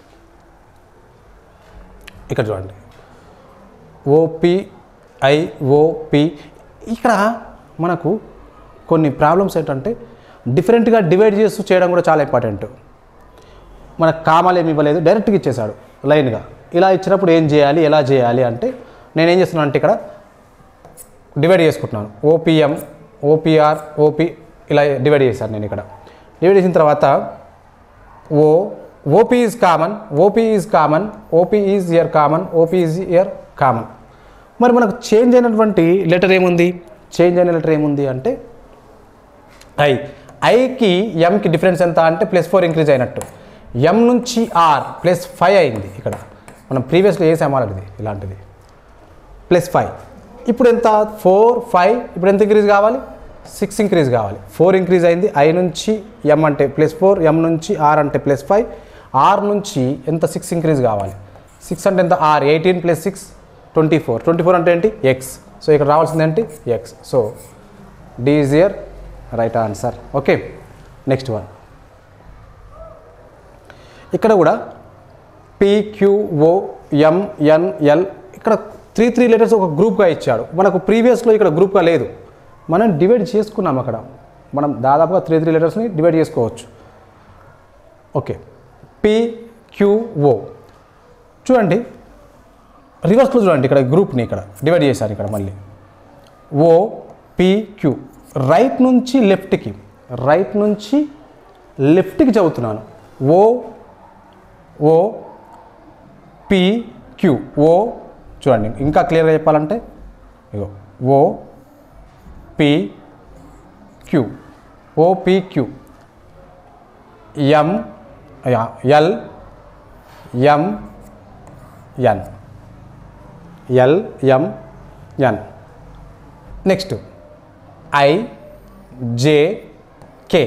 ఇక్కడ చూడండి ఓపి ఐఓపి ఇక్కడ మనకు కొన్ని ప్రాబ్లమ్స్ ఏంటంటే డిఫరెంట్గా డివైడ్ చేస్తూ చేయడం కూడా చాలా ఇంపార్టెంట్ మనకు కామాలు ఏమి ఇవ్వలేదు డైరెక్ట్గా ఇచ్చేసాడు లైన్గా ఇలా ఇచ్చినప్పుడు ఏం చేయాలి ఎలా చేయాలి అంటే నేనేం చేస్తున్నాను అంటే ఇక్కడ డివైడ్ చేసుకుంటున్నాను ఓపీఎం ఓపీఆర్ ఓపీ ఇలా డివైడ్ చేశాను నేను ఇక్కడ డివైడ్ చేసిన తర్వాత O OP is common OP is common OP is here common OP is here common మరి మనకు చేంజ్ అయినటువంటి లెటర్ ఏముంది చేంజ్ అయిన లెటర్ ఏముంది అంటే ఐ ఐకి ఎంకి డిఫరెన్స్ ఎంత అంటే ప్లస్ ఫోర్ ఇంక్రీజ్ అయినట్టు ఎం నుంచి ఆర్ ప్లస్ ఫైవ్ అయింది ఇక్కడ మనం ప్రీవియస్లో వేసాము ఆల్రెడీ ఇలాంటిది ప్లస్ ఫైవ్ ఇప్పుడు ఎంత ఫోర్ ఫైవ్ ఇప్పుడు ఎంత ఇంక్రీజ్ కావాలి సిక్స్ ఇంక్రీజ్ కావాలి ఫోర్ ఇంక్రీజ్ అయింది ఐ నుంచి ఎం అంటే ప్లస్ ఫోర్ ఎం నుంచి ఆర్ అంటే ప్లస్ ఫైవ్ ఆర్ నుంచి ఎంత సిక్స్ ఇంక్రీజ్ కావాలి సిక్స్ అంటే ఎంత R eighteen plus six twenty four twenty four అంటే ఏంటి ఎక్స్ సో ఇక్కడ రావాల్సింది ఏంటి X so D is year right answer okay next one ఇక్కడ కూడా పిక్యూఓ ఎంఎన్ఎల్ ఇక్కడ త్రీ త్రీ లెటర్స్ ఒక గ్రూప్గా ఇచ్చాడు మనకు ప్రీవియస్లో ఇక్కడ గ్రూప్గా లేదు మనం డివైడ్ చేసుకున్నాం అక్కడ మనం దాదాపుగా త్రీ త్రీ లెటర్స్ని డివైడ్ చేసుకోవచ్చు ఓకే పిక్యూఓ చూడండి రివర్స్లో చూడండి ఇక్కడ గ్రూప్ని ఇక్కడ డివైడ్ చేశారు ఇక్కడ మళ్ళీ ఓ పిక్యూ రైట్ నుంచి లెఫ్ట్కి రైట్ నుంచి లెఫ్ట్కి చదువుతున్నాను ఓ ఓ పి క్యూ ఓ చూడండి ఇంకా క్లియర్గా చెప్పాలంటే ఇగో O P Q O P Q M L M N L M N next I J K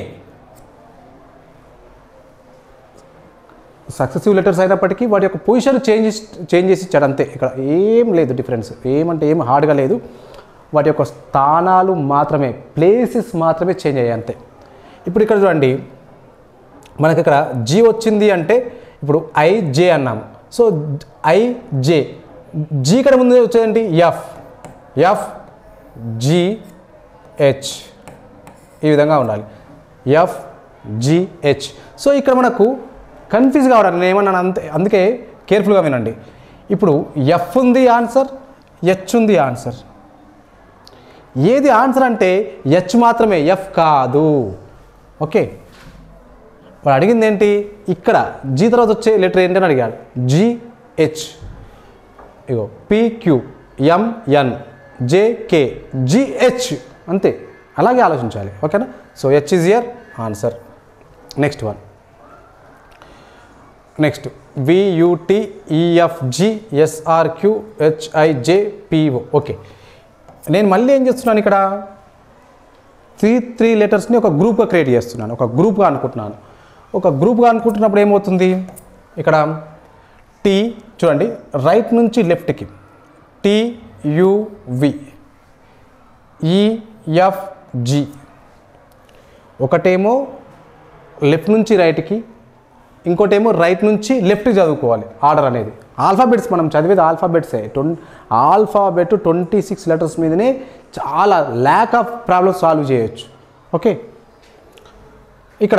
successive letters అయినప్పటికీ వాటి యొక్క పొజిషన్ చేంజ్ చేంజ్ చేసి ఇచ్చాడు అంతే ఇక్కడ ఏం లేదు డిఫరెన్స్ ఏమంటే ఏం హార్డ్గా లేదు వాటి యొక్క స్థానాలు మాత్రమే ప్లేసెస్ మాత్రమే చేంజ్ అయ్యాయి అంతే ఇప్పుడు ఇక్కడ చూడండి మనకి ఇక్కడ జీ వచ్చింది అంటే ఇప్పుడు ఐ జే అన్నాము సో ఐ జే జీ ఇక్కడ ముందు వచ్చేదండి ఎఫ్ ఎఫ్ జి హెచ్ ఈ విధంగా ఉండాలి ఎఫ్ జిహెచ్ సో ఇక్కడ మనకు కన్ఫ్యూజ్ కావడానికి నేను ఏమన్నాను అంతే అందుకే కేర్ఫుల్గా వినండి ఇప్పుడు ఎఫ్ ఉంది ఆన్సర్ హెచ్ ఉంది ఆన్సర్ ఏది ఆన్సర్ అంటే హెచ్ మాత్రమే ఎఫ్ కాదు ఓకే వాడు అడిగింది ఏంటి ఇక్కడ జీ తర్వాత వచ్చే లెటర్ ఏంటని అడిగాడు జిహెచ్ ఇగో పిక్యూ ఎంఎన్ జేకే జిహెచ్ అంతే అలాగే ఆలోచించాలి ఓకేనా so H is here answer next one next VUT EFG SRQ HIJ PO okay నేను మళ్ళీ ఏం చేస్తున్నాను ఇక్కడ త్రీ త్రీ లెటర్స్ని ఒక గ్రూప్గా క్రియేట్ చేస్తున్నాను ఒక గ్రూప్గా అనుకుంటున్నాను ఒక గ్రూప్గా అనుకుంటున్నప్పుడు ఏమవుతుంది ఇక్కడ టీ చూడండి రైట్ నుంచి లెఫ్ట్కి టియువి ఈఎఫ్జి ఒకటేమో లెఫ్ట్ నుంచి రైట్కి ఇంకోటేమో రైట్ నుంచి లెఫ్ట్ చదువుకోవాలి ఆర్డర్ అనేది ఆల్ఫాబెట్స్ మనం చదివేది ఆల్ఫాబెట్సే ట్వం ఆల్ఫాబెట్ ట్వంటీ సిక్స్ లెటర్స్ మీదనే చాలా ల్యాక్ ఆఫ్ ప్రాబ్లమ్స్ సాల్వ్ చేయొచ్చు ఓకే ఇక్కడ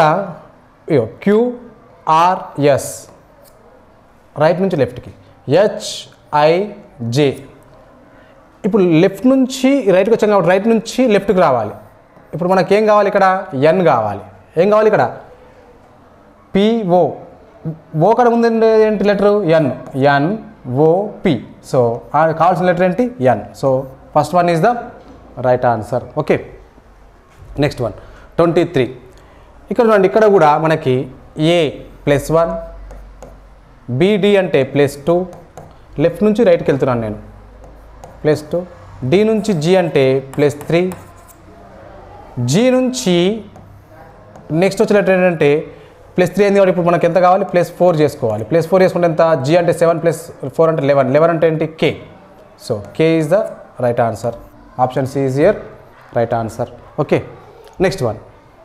క్యూఆర్ఎస్ రైట్ నుంచి లెఫ్ట్కి హెచ్ఐజే ఇప్పుడు లెఫ్ట్ నుంచి రైట్కి వచ్చాం కాబట్టి రైట్ నుంచి లెఫ్ట్కి రావాలి ఇప్పుడు మనకి ఏం కావాలి ఇక్కడ ఎన్ కావాలి ఏం కావాలి ఇక్కడ పిఓ ఓ కడ ముందు ఏంటి letter N N O P so కావాల్సిన లెటర్ ఏంటి N so first one is the right answer okay next one twenty three ఇక్కడ చూడండి ఇక్కడ కూడా మనకి ఏ ప్లస్ వన్ బీడి అంటే ప్లస్ టూ లెఫ్ట్ నుంచి రైట్కి వెళ్తున్నాను నేను ప్లస్ టూ డి నుంచి జీ అంటే ప్లస్ త్రీ జీ నుంచి నెక్స్ట్ వచ్చే లెటర్ ఏంటంటే ప్లస్ త్రీ అయింది కాబట్టి ఇప్పుడు మనకి ఎంత కావాలి ప్లస్ ఫోర్ చేసుకోవాలి ప్లస్ ఫోర్ చేసుకుంటే ఎంత జీ అంటే సెవెన్ ప్లస్ ఫోర్ అంటే లెవెన్ లెవెన్ అంటే ఏంటి K so K is the right answer option C is year right answer okay next one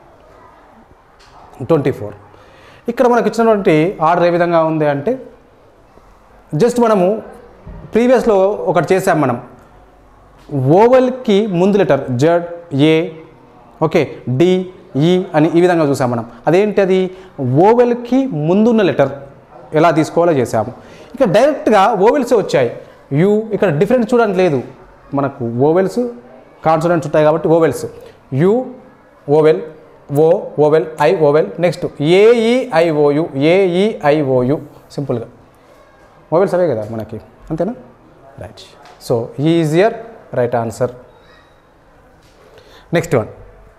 twenty four ఇక్కడ మనకు ఇచ్చినటువంటి ఆర్డర్ ఏ విధంగా ఉంది అంటే జస్ట్ మనము ప్రీవియస్లో ఒకటి చేసాం మనం ఓవెల్కి ముందు letter Z A okay D E అని ఈ విధంగా చూసాం మనం అదేంటి అది ఓవెల్కి ముందున్న లెటర్ ఎలా తీసుకోవాలో చేసాము ఇక డైరెక్ట్గా ఓవెల్సే వచ్చాయి యు ఇక్కడ డిఫరెన్స్ చూడడానికి లేదు మనకు ఓవెల్స్ కాన్సోనెంట్స్ ఉంటాయి కాబట్టి vowels U vowel O vowel I vowel next A E I O U A E I O U సింపుల్గా ఓవెల్స్ అవే కదా మనకి అంతేనా right so E is your right answer next one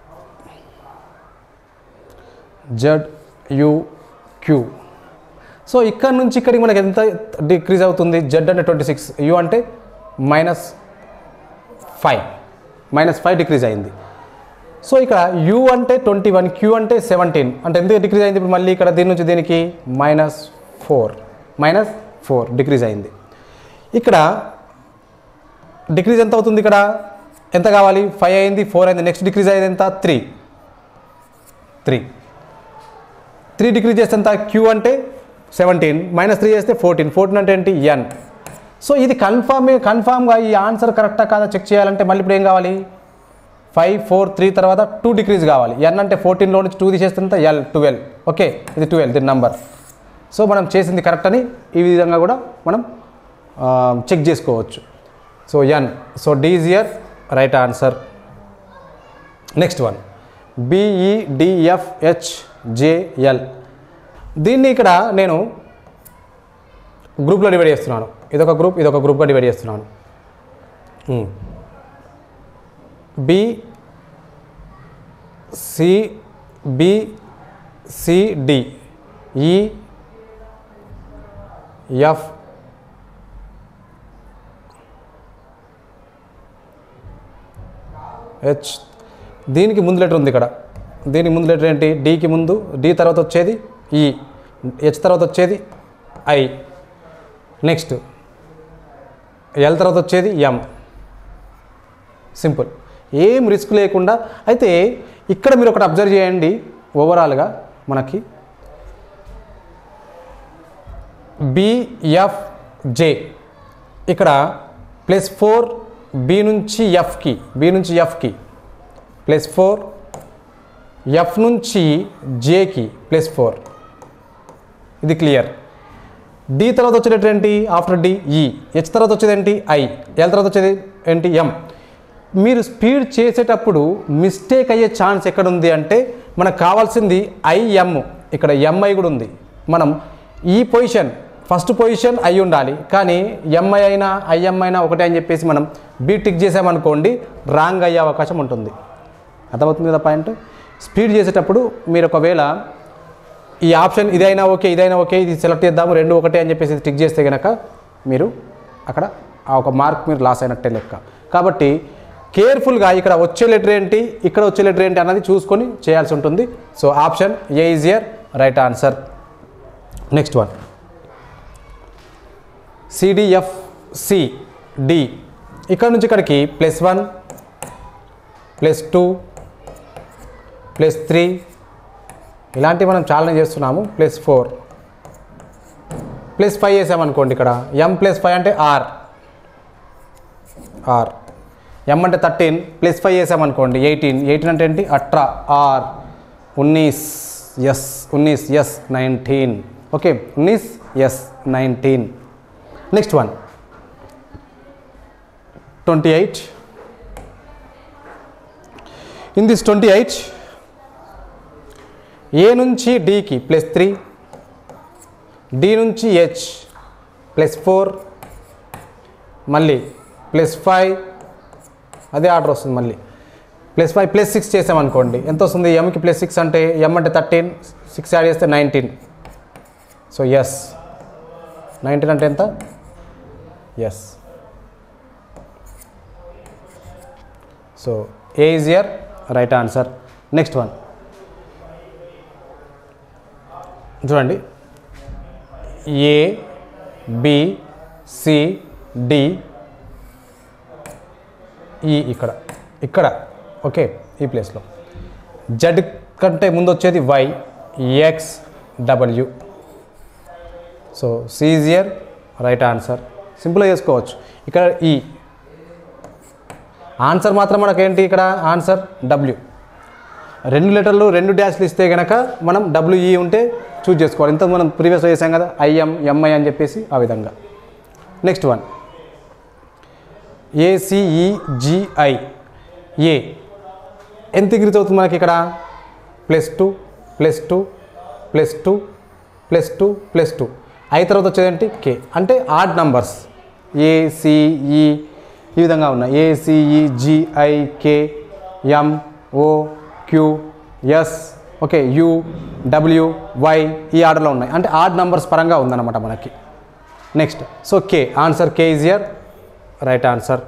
Z U Q so ఇక్కడ నుంచి ఇక్కడికి మనకి ఎంత డిక్రీజ్ అవుతుంది జడ్ అంటే ట్వంటీ సిక్స్ యు అంటే minus five minus five decrease అయింది సో ఇక్కడ యు అంటే ట్వంటీ వన్ క్యూ అంటే సెవెంటీన్ అంటే ఎందుకు డిక్రీజ్ అయింది ఇప్పుడు మళ్ళీ ఇక్కడ దీని నుంచి దీనికి minus four minus four decrease అయింది ఇక్కడ డిక్రీజ్ ఎంత అవుతుంది ఇక్కడ ఎంత కావాలి ఫైవ్ అయింది ఫోర్ అయింది నెక్స్ట్ డిక్రీజ్ అయ్యేది ఎంత త్రీ త్రీ త్రీ డిగ్రీ చేస్తే ఎంత క్యూ అంటే సెవెంటీన్ మైనస్ త్రీ చేస్తే ఫోర్టీన్ ఫోర్టీన్ అంటే ఏంటి ఎన్ సో ఇది కన్ఫామ్ కన్ఫామ్గా ఈ ఆన్సర్ కరెక్టా కాదా చెక్ చేయాలంటే మళ్ళీ ఇప్పుడు ఏం కావాలి ఫైవ్ ఫోర్ త్రీ తర్వాత టూ డిగ్రీస్ కావాలి ఎన్ అంటే ఫోర్టీన్లో నుంచి టూ తీసేస్తే ఎల్ ట్వెల్వ్ ఓకే ఇది ట్వెల్వ్ దీని నంబర్ సో మనం చేసింది కరెక్ట్ అని ఈ విధంగా కూడా మనం చెక్ చేసుకోవచ్చు సో ఎన్ so డీజియర్ right answer next one బిఈడిఎఫ్హెచ్జేఎల్ దీన్ని ఇక్కడ నేను గ్రూప్లో డివైడ్ చేస్తున్నాను ఇదొక గ్రూప్ ఇదొక గ్రూప్గా డివైడ్ చేస్తున్నాను B C B C D E F H దీనికి ముందు లెటర్ ఉంది ఇక్కడ దీనికి ముందు లెటర్ ఏంటి డికి ముందు డి తర్వాత వచ్చేది ఈ హెచ్ తర్వాత వచ్చేది ఐ నెక్స్ట్ ఎల్ తర్వాత వచ్చేది ఎం సింపుల్ ఏం రిస్క్ లేకుండా అయితే ఇక్కడ మీరు ఒకటి అబ్జర్వ్ చేయండి ఓవరాల్గా మనకి బిఎఫ్జే ఇక్కడ ప్లస్ ఫోర్ బి నుంచి ఎఫ్కి బి నుంచి ఎఫ్కి ప్లస్ ఫోర్ ఎఫ్ నుంచి జేకి ప్లస్ ఫోర్ ఇది క్లియర్ డి తర్వాత వచ్చేటట్టు ఏంటి ఆఫ్టర్ డి ఈ హెచ్ తర్వాత వచ్చేది ఏంటి ఐ ఎల్ తర్వాత వచ్చేది ఏంటి ఎం మీరు స్పీడ్ చేసేటప్పుడు మిస్టేక్ అయ్యే ఛాన్స్ ఎక్కడ ఉంది అంటే మనకు కావాల్సింది ఐఎం ఇక్కడ ఎంఐ కూడా ఉంది మనం ఈ పొజిషన్ ఫస్ట్ పొజిషన్ అయి ఉండాలి కానీ ఎంఐ అయినా ఐఎం అయినా ఒకటే అని చెప్పేసి మనం బీ టిక్ చేసామనుకోండి రాంగ్ అయ్యే అవకాశం ఉంటుంది అర్థమవుతుంది కదా పాయింట్ స్పీడ్ చేసేటప్పుడు మీరు ఒకవేళ ఈ ఆప్షన్ ఇదైనా ఓకే ఇదైనా ఓకే ఇది సెలెక్ట్ చేద్దాము రెండు ఒకటే అని చెప్పేసి టిక్ చేస్తే కనుక మీరు అక్కడ ఆ ఒక మార్క్ మీరు లాస్ అయినట్టే లెక్క కాబట్టి కేర్ఫుల్గా ఇక్కడ వచ్చే లెటర్ ఏంటి ఇక్కడ వచ్చే లెటర్ ఏంటి అన్నది చూసుకొని చేయాల్సి ఉంటుంది so option A is year right answer next one C D F C D ఇక్కడ నుంచి ఇక్కడికి plus one plus two plus three ఇలాంటివి మనం చాలానే చేస్తున్నాము ప్లస్ ఫోర్ ప్లస్ ఫైవ్ వేసామనుకోండి ఇక్కడ ఎం ప్లస్ ఫైవ్ అంటే ఆర్ ఆర్ ఎం అంటే థర్టీన్ ప్లస్ ఫైవ్ వేసామనుకోండి ఎయిటీన్ ఎయిటీన్ అంటే ఏంటి అట్రా ఆర్ ఉన్నీస్ ఎస్ ఉన్నీస్ ఎస్ నైన్టీన్ ఓకే ఉన్నీస్ S nineteen next one twenty eight in this twenty eight A నుంచి డికి ప్లస్ త్రీ డి నుంచి హెచ్ ప్లస్ ఫోర్ మళ్ళీ ప్లస్ ఫైవ్ అదే ఆర్డర్ వస్తుంది మళ్ళీ ప్లస్ ఫైవ్ ప్లస్ సిక్స్ చేసామనుకోండి ఎంత వస్తుంది ఎంకి ప్లస్ సిక్స్ అంటే ఎం అంటే థర్టీన్ సిక్స్ యాడ్ చేస్తే నైన్టీన్ సో ఎస్ నైన్టీన్ అంటే ఎంత S so A is year right answer next one చూడండి ఏ బి సి డి ఈ ఇక్కడ ఇక్కడ ఓకే ఈ ప్లేస్లో జడ్ కంటే ముందు వచ్చేది Y X W so C is your right answer సింపుల్గా చేసుకోవచ్చు ఇక్కడ ఈ ఆన్సర్ మాత్రం మనకేంటి ఇక్కడ ఆన్సర్ డబ్ల్యూ రెండు లెటర్లు రెండు డ్యాష్లు ఇస్తే కనుక మనం డబ్ల్యూఈ ఉంటే చూజ్ చేసుకోవాలి ఇంత మనం ప్రీవియస్లో చేసాం కదా ఐఎం ఎంఐ అని చెప్పేసి ఆ విధంగా నెక్స్ట్ వన్ ఏసిఈజిఐ ఏ ఎంత డిగ్రీస్ అవుతుంది మనకి ఇక్కడ plus two plus two plus two plus two plus two I తర్వాత వచ్చేదేంటి కే అంటే ఆడ్ నంబర్స్ ఏసిఈ ఈ విధంగా ఉన్నాయి A C E G I K M O Q S okay U W Y ఈ ఆర్డర్లో ఉన్నాయి అంటే ఆడ్ నంబర్స్ పరంగా ఉందన్నమాట మనకి next so K answer K is year right answer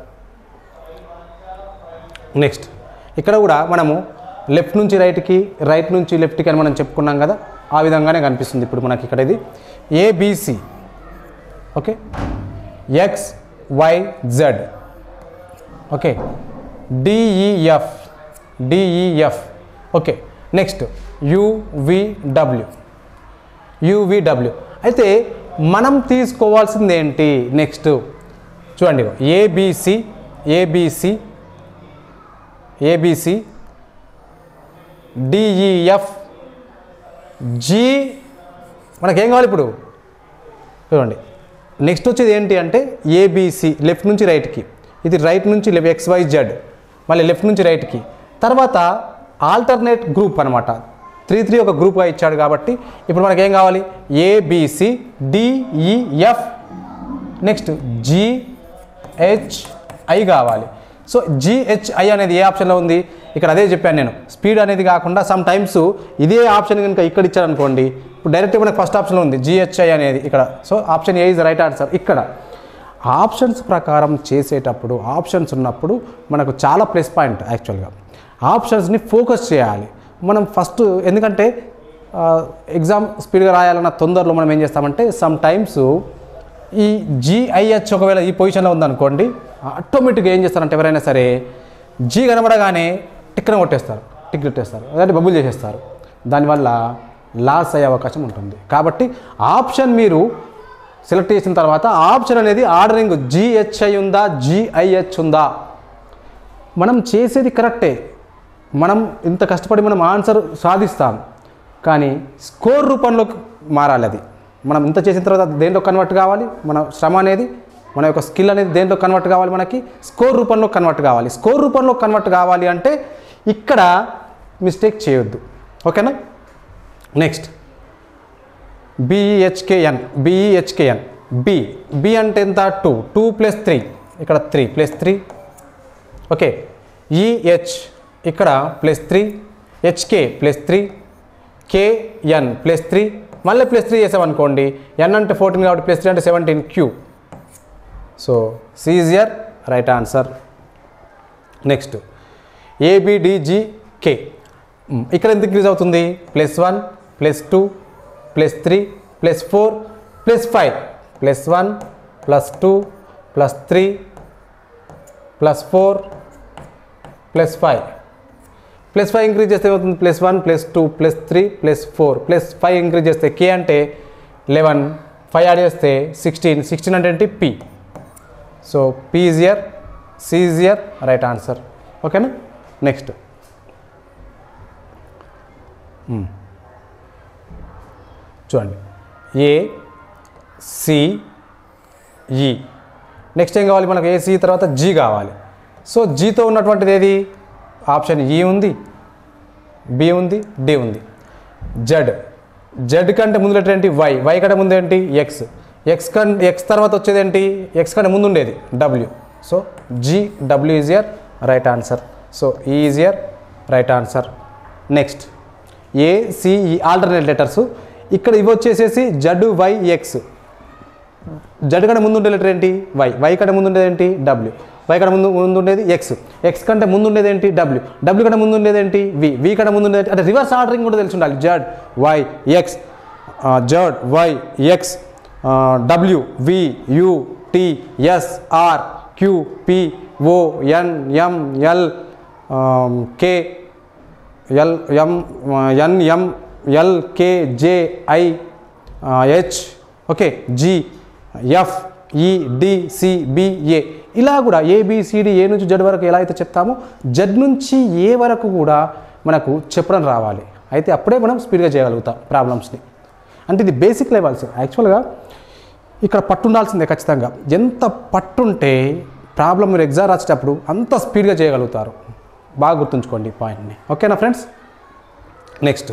next ఇక్కడ కూడా మనము లెఫ్ట్ నుంచి రైట్కి రైట్ నుంచి లెఫ్ట్కి అని మనం చెప్పుకున్నాం కదా ఆ విధంగానే కనిపిస్తుంది ఇప్పుడు మనకి ఇక్కడ ఇది A B C okay X Y Z okay D E F D E F okay next U V W U V W అయితే మనం తీసుకోవాల్సింది ఏంటి నెక్స్ట్ చూడండి A B C A B C A B C D E F G మనకేం కావాలి ఇప్పుడు చూడండి నెక్స్ట్ వచ్చేది ఏంటి అంటే ఏబిసి లెఫ్ట్ నుంచి రైట్కి ఇది రైట్ నుంచి లెఫ్ట్ ఎక్స్ వై జెడ్ మళ్ళీ లెఫ్ట్ నుంచి రైట్కి తర్వాత ఆల్టర్నేట్ గ్రూప్ అనమాట త్రీ త్రీ ఒక గ్రూప్గా ఇచ్చాడు కాబట్టి ఇప్పుడు మనకేం కావాలి ఏబిసి డిఈఎఫ్ నెక్స్ట్ జిహెచ్ఐ కావాలి సో జిహెచ్ఐ అనేది ఏ ఆప్షన్లో ఉంది ఇక్కడ అదే చెప్పాను నేను స్పీడ్ అనేది కాకుండా సమ్ టైమ్స్ ఇదే ఆప్షన్ కనుక ఇక్కడ ఇచ్చారనుకోండి ఇప్పుడు డైరెక్ట్గా మనకు ఫస్ట్ ఆప్షన్లో ఉంది జిహెచ్ఐ అనేది ఇక్కడ so option A is right answer ఇక్కడ ఆప్షన్స్ ప్రకారం చేసేటప్పుడు ఆప్షన్స్ ఉన్నప్పుడు మనకు చాలా ప్లస్ పాయింట్ యాక్చువల్గా ఆప్షన్స్ని ఫోకస్ చేయాలి మనం ఫస్ట్ ఎందుకంటే ఎగ్జామ్ స్పీడ్గా రాయాలన్న తొందరలో మనం ఏం చేస్తామంటే సమ్ టైమ్స్ ఈ జిఐహెచ్ ఒకవేళ ఈ పొజిషన్లో ఉందనుకోండి ఆటోమేటిక్గా ఏం చేస్తారంటే ఎవరైనా సరే జీ కనబడగానే టిక్కన కొట్టేస్తారు టిక్ కొట్టేస్తారు అదే బబుల్ చేసేస్తారు దానివల్ల లాస్ అయ్యే అవకాశం ఉంటుంది కాబట్టి ఆప్షన్ మీరు సెలెక్ట్ చేసిన తర్వాత ఆప్షన్ అనేది ఆర్డరింగ్ జిహెచ్ఐ ఉందా జిఐహెచ్ ఉందా మనం చేసేది కరెక్టే మనం ఇంత కష్టపడి మనం ఆన్సర్ సాధిస్తాం కానీ స్కోర్ రూపంలో మారాలి అది మనం ఇంత చేసిన తర్వాత దేంట్లో కన్వర్ట్ కావాలి మన శ్రమ అనేది మన యొక్క స్కిల్ అనేది దేంట్లో కన్వర్ట్ కావాలి మనకి స్కోర్ రూపంలో కన్వర్ట్ కావాలి స్కోర్ రూపంలో కన్వర్ట్ కావాలి అంటే ఇక్కడ మిస్టేక్ చేయొద్దు ఓకేనా next B E H K N B E H K N B B అంటే ఎంత టూ టూ ప్లస్ త్రీ ఇక్కడ three plus three okay E H ఇక్కడ plus three H K plus three K N plus three మళ్ళీ ప్లస్ త్రీ చేసామనుకోండి ఎన్ అంటే ఫోర్టీన్ కాబట్టి ప్లస్ త్రీ అంటే seventeen Q so C is your right answer next A B D G K ఇక్కడ ఎంత increase అవుతుంది plus one plus two plus three plus four plus five plus one plus two plus three plus four plus five plus five increase చేస్తే ఏమవుతుంది plus one plus two plus three plus four plus five increase చేస్తే K అంటే eleven five add చేస్తే sixteen sixteen అంటే ఏంటి P so P is your C is year right answer ఓకేనా next చూడండి A C ఈ నెక్స్ట్ ఏం కావాలి మనకు ఏసీ తర్వాత జీ కావాలి సో జీతో ఉన్నటువంటిది ఏది ఆప్షన్ ఈ ఉంది బి ఉంది డి ఉంది జెడ్ జెడ్ కంటే ముందు లెటర్ ఏంటి వై వై కంటే ముందు ఏంటి ఎక్స్ ఎక్స్ కన్ ఎక్స్ తర్వాత వచ్చేది ఏంటి ఎక్స్ కంటే ముందు ఉండేది W so G W is year right answer so E is year right answer next A C E alternate letters ఇక్కడ ఇవి వచ్చేసేసి జడ్ వై ఎక్స్ జడ్ కంటే ముందు ఉండే లెటర్ ఏంటి వై వై కంటే ముందు ఉండేది ఏంటి డబ్ల్యూ వై కంటే ముందు ముందు ఉండేది ఎక్స్ ఎక్స్ కంటే ముందు ఉండేది ఏంటి డబ్ల్యూ డబ్ల్యూ కంటే ముందు ఉండేది ఏంటి వి వి కంటే ముందు ఉండేది అంటే రివర్స్ ఆర్డరింగ్ కూడా తెలిసి ఉండాలి Z Y X Z Y X W V U T S R Q P O N M L K L M N M L K J I H okay G F E D C B A ఇలా కూడా A B C D ఏ నుంచి Z వరకు ఎలా అయితే చెప్తామో Z నుంచి ఏ వరకు కూడా మనకు చెప్పడం రావాలి అయితే అప్పుడే మనం స్పీడ్గా చేయగలుగుతాం ప్రాబ్లమ్స్ని అంటే ఇది బేసిక్ లెవెల్స్ యాక్చువల్గా ఇక్కడ పట్టు ఉండాల్సిందే ఖచ్చితంగా ఎంత పట్టుంటే ప్రాబ్లం మీరు ఎగ్జామ్ రాసేటప్పుడు అంత స్పీడ్గా చేయగలుగుతారు బాగా గుర్తుంచుకోండి ఈ పాయింట్ని ఓకేనా friends next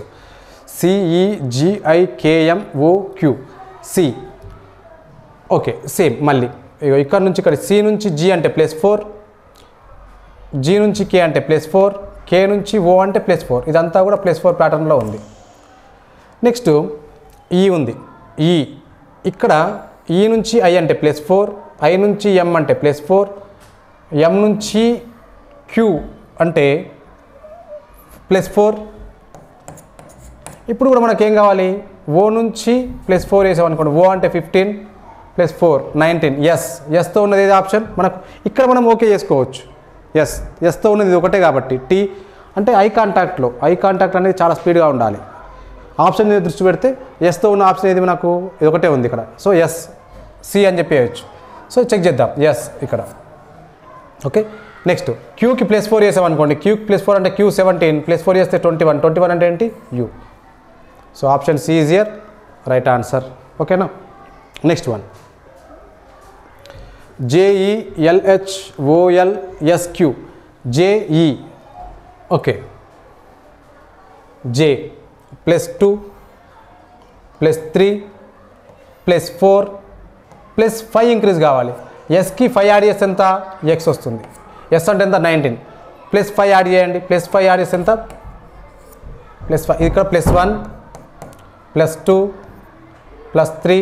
సిఈజిఐకేఎంఓక్యూ C okay same మళ్ళీ ఇగో ఇక్కడ నుంచి ఇక్కడ సి నుంచి జి అంటే ప్లస్ ఫోర్ జి నుంచి కే అంటే ప్లస్ ఫోర్ కే నుంచి ఓ అంటే ప్లస్ ఫోర్ ఇదంతా కూడా ప్లస్ ఫోర్ ప్యాటర్న్లో ఉంది నెక్స్ట్ ఈ ఉంది ఈ ఇక్కడ ఈ నుంచి ఐ అంటే ప్లస్ ఫోర్ ఐ నుంచి ఎం అంటే ప్లస్ ఫోర్ ఎం నుంచి క్యూ అంటే ప్లస్ ఫోర్ ఇప్పుడు కూడా మనకేం కావాలి ఓ నుంచి ప్లస్ ఫోర్ వేసామనుకోండి ఓ అంటే fifteen plus four nineteen S ఎస్తో ఉన్నది ఏది ఆప్షన్ మనకు ఇక్కడ మనం ఓకే చేసుకోవచ్చు ఎస్ ఎస్తో ఉన్నది ఇది ఒకటే కాబట్టి టీ అంటే ఐ కాంటాక్ట్లో ఐ కాంటాక్ట్ అనేది చాలా స్పీడ్గా ఉండాలి ఆప్షన్ మీద దృష్టి పెడితే ఎస్తో ఉన్న ఆప్షన్ ఏది మనకు ఇది ఒకటే ఉంది ఇక్కడ సో ఎస్ సి అని చెప్పేయచ్చు సో చెక్ చేద్దాం ఎస్ ఇక్కడ ఓకే నెక్స్ట్ క్యూకి ప్లస్ ఫోర్ చేసాం అనుకోండి క్యూ ప్లస్ ఫోర్ అంటే క్యూ సెవెంటీన్ ప్లస్ ఫోర్ చేస్తే ట్వంటీ వన్ ట్వంటీ వన్ అంటే ఏంటి U so option C is year right answer ఓకేనా next one J E L H O L S Q J E okay J plus two plus three plus four plus five increase కావాలి ఎస్కి five add చేస్తే ఎంత X వస్తుంది S అంటే ఎంత నైన్టీన్ ప్లస్ ఫైవ్ యాడ్ చేయండి plus five add చేస్తే ఎంత ప్లస్ ఫైవ్ ఇక్కడ plus one plus two plus three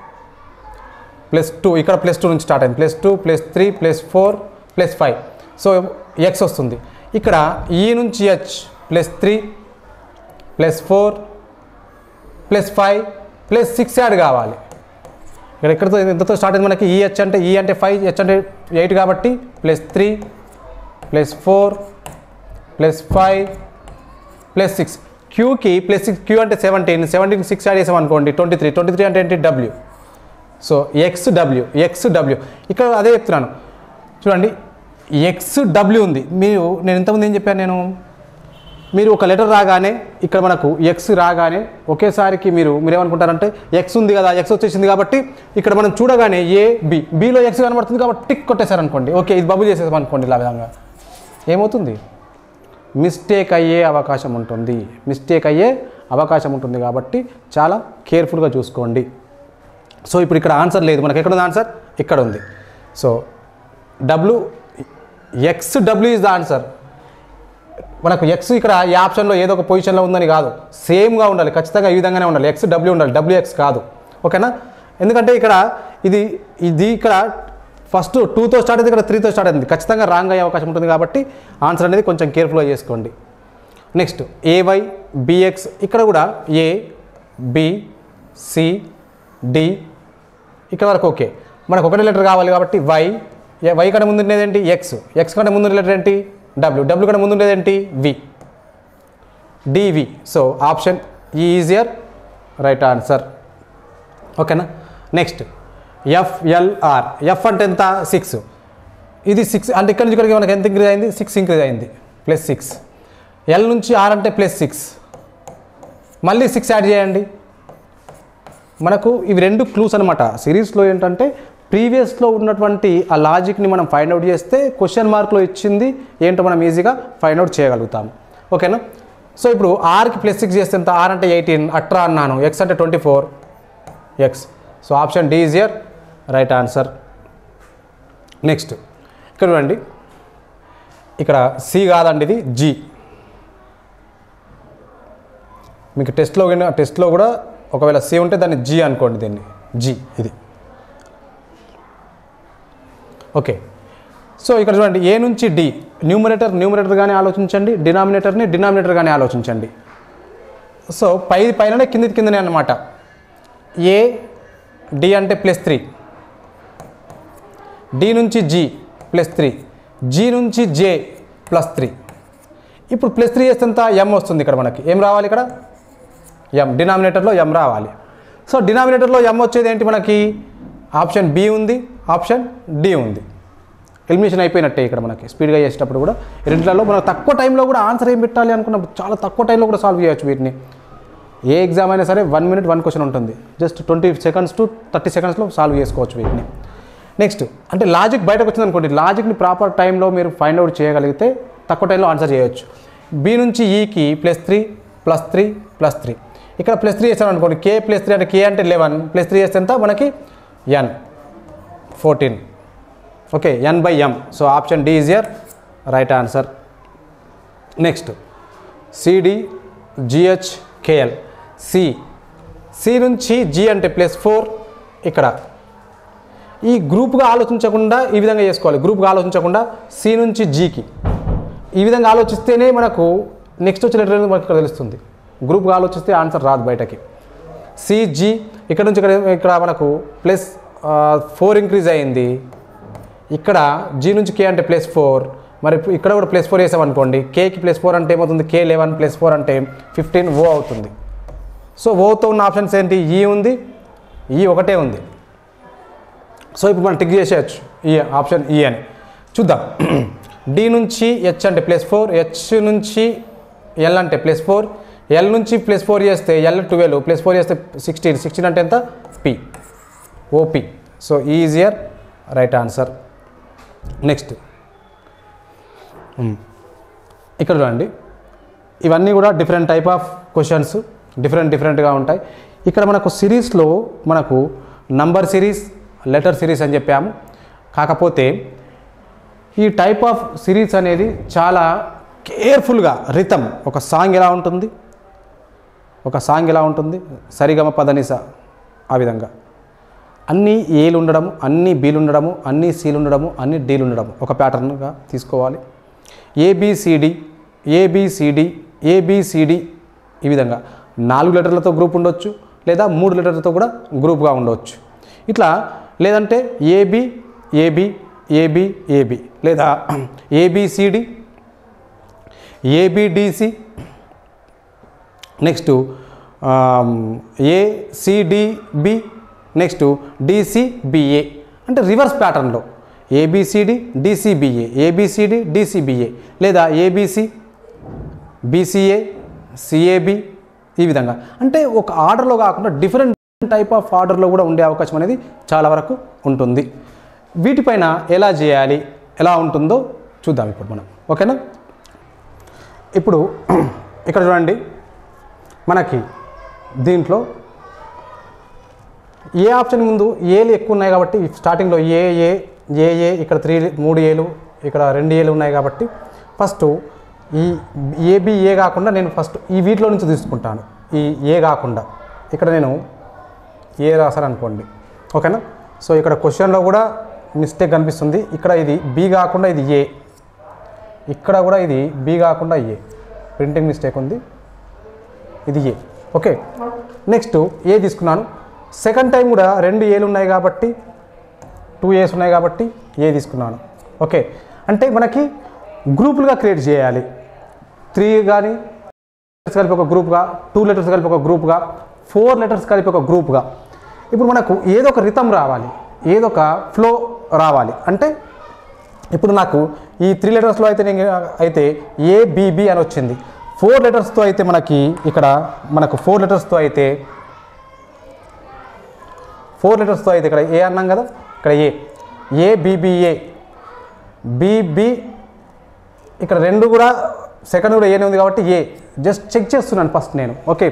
plus two ఇక్కడ ప్లస్ టూ నుంచి స్టార్ట్ అయింది plus two plus three plus four plus five so X వస్తుంది ఇక్కడ ఈ నుంచి H plus three plus four plus five plus six add కావాలి ఇక్కడ ఎక్కడతో ఎంతతో start అయింది మనకి ఈ హెచ్ అంటే ఈ అంటే ఫైవ్ హెచ్ అంటే ఎయిట్ కాబట్టి plus three plus four plus five plus six క్యూకి ప్లస్ సిక్స్ క్యూ అంటే సెవెంటీన్ సెవెంటీన్ సిక్స్ యాడ్ చేసాం అనుకోండి ట్వంటీ త్రీ ట్వంటీ త్రీ అంటే ఏంటి W so X W X W ఇక్కడ అదే చెప్తున్నాను చూడండి ఎక్స్ డబ్ల్యూ ఉంది మీరు నేను ఇంతకుముందు ఏం చెప్పాను నేను మీరు ఒక లెటర్ రాగానే ఇక్కడ మనకు ఎక్స్ రాగానే ఒకేసారికి మీరు మీరు ఏమనుకుంటారంటే ఎక్స్ ఉంది కదా ఎక్స్ వచ్చేసింది కాబట్టి ఇక్కడ మనం చూడగానే ఏ బి బిలో ఎక్స్ కనబడుతుంది కాబట్టి టిక్ కొట్టేశారనుకోండి ఓకే ఇది బబుల్ చేసేసాం అనుకోండి ఇలా విధంగా ఏమవుతుంది మిస్టేక్ అయ్యే అవకాశం ఉంటుంది మిస్టేక్ అయ్యే అవకాశం ఉంటుంది కాబట్టి చాలా కేర్ఫుల్గా చూసుకోండి సో ఇప్పుడు ఇక్కడ ఆన్సర్ లేదు మనకి ఎక్కడ ఉంది ఆన్సర్ ఇక్కడ ఉంది so W X W is the answer మనకు ఎక్స్ ఇక్కడ ఈ ఆప్షన్లో ఏదో ఒక పొజిషన్లో ఉందని కాదు సేమ్గా ఉండాలి ఖచ్చితంగా ఈ విధంగానే ఉండాలి ఎక్స్ డబ్ల్యూ ఉండాలి డబ్ల్యూ ఎక్స్ కాదు ఓకేనా ఎందుకంటే ఇక్కడ ఇది ఇది ఇక్కడ ఫస్ట్ టూతో స్టార్ట్ అయింది ఇక్కడ త్రీతో స్టార్ట్ అయింది ఖచ్చితంగా రాంగ్ అయ్యే అవకాశం ఉంటుంది కాబట్టి ఆన్సర్ అనేది కొంచెం కేర్ఫుల్గా చేసుకోండి నెక్స్ట్ ఏవై బిఎక్స్ ఇక్కడ కూడా ఏ బి సి డి ఇక్కడ వరకు ఓకే మనకు ఒకటే లెటర్ కావాలి కాబట్టి వై వై కంటే ముందు ఉండేది ఏంటి ఎక్స్ ఎక్స్ కంటే ముందు లెటర్ ఏంటి డబ్ల్యూ డబ్ల్యూ కంటే ముందు ఉండేది ఏంటి V D V so option easier right answer ఓకేనా నెక్స్ట్ ఎఫ్ఎల్ఆర్ ఎఫ్ అంటే ఎంత సిక్స్ ఇది సిక్స్ అంటే ఇక్కడ నుంచి ఇక్కడికి మనకి ఎంత ఇంక్రీజ్ అయింది సిక్స్ ఇంక్రీజ్ అయింది ప్లస్ సిక్స్ ఎల్ నుంచి ఆర్ అంటే ప్లస్ సిక్స్ మళ్ళీ సిక్స్ యాడ్ చేయండి మనకు ఇవి రెండు క్లూస్ అనమాట సిరీస్లో ఏంటంటే ప్రీవియస్లో ఉన్నటువంటి ఆ లాజిక్ని మనం ఫైండ్ అవుట్ చేస్తే క్వశ్చన్ మార్క్లో ఇచ్చింది ఏంటో మనం ఈజీగా ఫైండ్ అవుట్ చేయగలుగుతాం ఓకేనా సో ఇప్పుడు ఆర్కి ప్లస్ సిక్స్ చేస్తే ఎంత ఆర్ అంటే ఎయిటీన్ అట్రా అన్నాను ఎక్స్ అంటే twenty four X so option D is year right answer next ఇక్కడ చూడండి ఇక్కడ సి కాదండి ఇది జీ మీకు టెస్ట్లో కింద- టెస్ట్లో కూడా ఒకవేళ సి ఉంటే దాన్ని జీ అనుకోండి దీన్ని జీ ఇది ఓకే సో ఇక్కడ చూడండి ఏ నుంచి డి న్యూమరేటర్ న్యూమరేటర్గానే ఆలోచించండి డినామినేటర్ని డినామినేటర్గానే ఆలోచించండి సో పై పైననే కింది కిందనే అనమాట ఏ డి అంటే ప్లస్ త్రీ డి నుంచి జీ ప్లస్ త్రీ జీ నుంచి జే ప్లస్ త్రీ ఇప్పుడు ప్లస్ త్రీ చేస్తే ఎంత ఎం వస్తుంది ఇక్కడ మనకి ఏం రావాలి ఇక్కడ ఎం డినామినేటర్లో ఎం రావాలి సో డినామినేటర్లో ఎం వచ్చేది ఏంటి మనకి ఆప్షన్ బి ఉంది ఆప్షన్ డి ఉంది ఎలిమినేషన్ అయిపోయినట్టే ఇక్కడ మనకి స్పీడ్గా చేసేటప్పుడు కూడా రెంట్లలో మనం తక్కువ టైంలో కూడా ఆన్సర్ ఏం పెట్టాలి అనుకున్నప్పుడు చాలా తక్కువ టైంలో కూడా సాల్వ్ చేయొచ్చు వీటిని ఏ ఎగ్జామ్ అయినా సరే వన్ మినిట్ వన్ క్వశ్చన్ ఉంటుంది just twenty seconds to thirty సెకండ్స్లో సాల్వ్ చేసుకోవచ్చు వీటిని నెక్స్ట్ అంటే లాజిక్ బయటకు వచ్చింది అనుకోండి లాజిక్ని ప్రాపర్ టైంలో మీరు ఫైండ్ అవుట్ చేయగలిగితే తక్కువ టైంలో ఆన్సర్ చేయొచ్చు బి నుంచి ఈకి plus three plus three plus three ఇక్కడ ప్లస్ త్రీ చేస్తాను అనుకోండి కే ప్లస్ త్రీ అంటే కే అంటే లెవెన్ ప్లస్ త్రీ చేస్తే ఎంత మనకి N fourteen okay N by M so option D is your right answer next C D G H K L C C నుంచి G అంటే ప్లస్ ఫోర్ ఇక్కడ ఈ గ్రూప్గా ఆలోచించకుండా ఈ విధంగా చేసుకోవాలి గ్రూప్గా ఆలోచించకుండా సి నుంచి జీకి ఈ విధంగా ఆలోచిస్తేనే మనకు నెక్స్ట్ వచ్చే లెటర్ మనకు ఇక్కడ తెలుస్తుంది గ్రూప్గా ఆలోచిస్తే ఆన్సర్ రాదు బయటకి సిజీ ఇక్కడ నుంచి ఇక్కడ ఇక్కడ మనకు ప్లస్ ఫోర్ ఇంక్రీజ్ అయింది ఇక్కడ జీ నుంచి కే అంటే ప్లస్ ఫోర్ మరి ఇక్కడ కూడా ప్లస్ ఫోర్ వేసామనుకోండి కేకి ప్లస్ ఫోర్ అంటే ఏమవుతుంది కే లెవెన్ ప్లస్ ఫోర్ అంటే ఫిఫ్టీన్ ఓ అవుతుంది సో ఓతో ఉన్న ఆప్షన్స్ ఏంటి ఈ ఉంది ఈ ఒకటే ఉంది సో ఇప్పుడు మనం టిక్ చేసేయచ్చు ఈ ఆప్షన్ ఈ అని చూద్దాం డి నుంచి హెచ్ అంటే ప్లస్ ఫోర్ హెచ్ నుంచి ఎల్ అంటే ప్లస్ ఫోర్ ఎల్ నుంచి ప్లస్ ఫోర్ చేస్తే ఎల్ ట్వెల్వ్ ప్లస్ ఫోర్ చేస్తే సిక్స్టీన్ సిక్స్టీన్ అంటే ఎంత P O P so E is your right answer next ఇక్కడ చూడండి ఇవన్నీ కూడా different type of questions different డిఫరెంట్గా ఉంటాయి ఇక్కడ మనకు సిరీస్లో మనకు నంబర్ సిరీస్ లెటర్ సిరీస్ అని చెప్పాము కాకపోతే ఈ టైప్ ఆఫ్ సిరీస్ అనేది చాలా కేర్ఫుల్గా రితం ఒక సాంగ్ ఎలా ఉంటుంది ఒక సాంగ్ ఎలా ఉంటుంది సరిగమ పదనిస ఆ విధంగా అన్ని ఏలు ఉండడము అన్ని బీలు ఉండడము అన్ని సీలు ఉండడము అన్ని డీలు ఉండడము ఒక ప్యాటర్న్గా తీసుకోవాలి ఏబిసిడి ఏబిసిడి ఏబిసిడి ఈ విధంగా నాలుగు లెటర్లతో గ్రూప్ ఉండొచ్చు లేదా మూడు లెటర్లతో కూడా గ్రూప్గా ఉండవచ్చు ఇట్లా లేదంటే ఏబి ఏబి ఏబి ఏబి లేదా A B C D A B D C next A C D B next D C B A అంటే రివర్స్ ప్యాటర్న్లో ఏబిసిడి డిసిబిఏ ఏబిసిడి డిసిబిఏ లేదా ఏబిసి బీసీఏ సిఏబి ఈ విధంగా అంటే ఒక ఆర్డర్లో కాకుండా డిఫరెంట్ టైప్ ఆఫ్ ఆర్డర్లో కూడా ఉండే అవకాశం అనేది చాలా వరకు ఉంటుంది వీటిపైన ఎలా చేయాలి ఎలా ఉంటుందో చూద్దాం ఇప్పుడు మనం ఓకేనా ఇప్పుడు ఇక్కడ చూడండి మనకి దీంట్లో ఏ ఆప్షన్ ముందు ఏలు ఎక్కువ ఉన్నాయి కాబట్టి స్టార్టింగ్లో ఏ ఏ ఏ ఏ ఇక్కడ త్రీ మూడు ఏలు ఇక్కడ రెండు ఏలు ఉన్నాయి కాబట్టి ఫస్ట్ ఈ ఏబి ఏ కాకుండా నేను ఫస్ట్ ఈ వీటిలో నుంచి తీసుకుంటాను ఈ ఏ కాకుండా ఇక్కడ నేను ఏ రాశాను అనుకోండి ఓకేనా సో ఇక్కడ క్వశ్చన్లో కూడా మిస్టేక్ కనిపిస్తుంది ఇక్కడ ఇది బి కాకుండా ఇది ఏ ఇక్కడ కూడా ఇది బి కాకుండా ఏ ప్రింటింగ్ మిస్టేక్ ఉంది ఇది ఏ ఓకే నెక్స్ట్ ఏ తీసుకున్నాను సెకండ్ టైం కూడా రెండు ఏలు ఉన్నాయి కాబట్టి టూ ఏస్ ఉన్నాయి కాబట్టి ఏ తీసుకున్నాను ఓకే అంటే మనకి గ్రూపులుగా క్రియేట్ చేయాలి త్రీ కానీ లెటర్స్ కలిపి ఒక గ్రూప్గా టూ లెటర్స్ కలిపి ఒక గ్రూప్గా ఫోర్ లెటర్స్ కలిపి ఒక గ్రూప్గా ఇప్పుడు మనకు ఏదో ఒక రితం రావాలి ఏదో ఒక ఫ్లో రావాలి అంటే ఇప్పుడు నాకు ఈ త్రీ లెటర్స్లో అయితే నేను అయితే ఏబిబి అని వచ్చింది ఫోర్ లెటర్స్తో అయితే మనకి ఇక్కడ మనకు ఫోర్ లెటర్స్తో అయితే ఫోర్ లెటర్స్తో అయితే ఇక్కడ ఏ అన్నాం కదా ఇక్కడ ఏ ఏబిబిఏ బీబీ ఇక్కడ రెండు కూడా సెకండ్ కూడా ఏనే ఉంది కాబట్టి ఏ జస్ట్ చెక్ చేస్తున్నాను ఫస్ట్ నేను ఓకే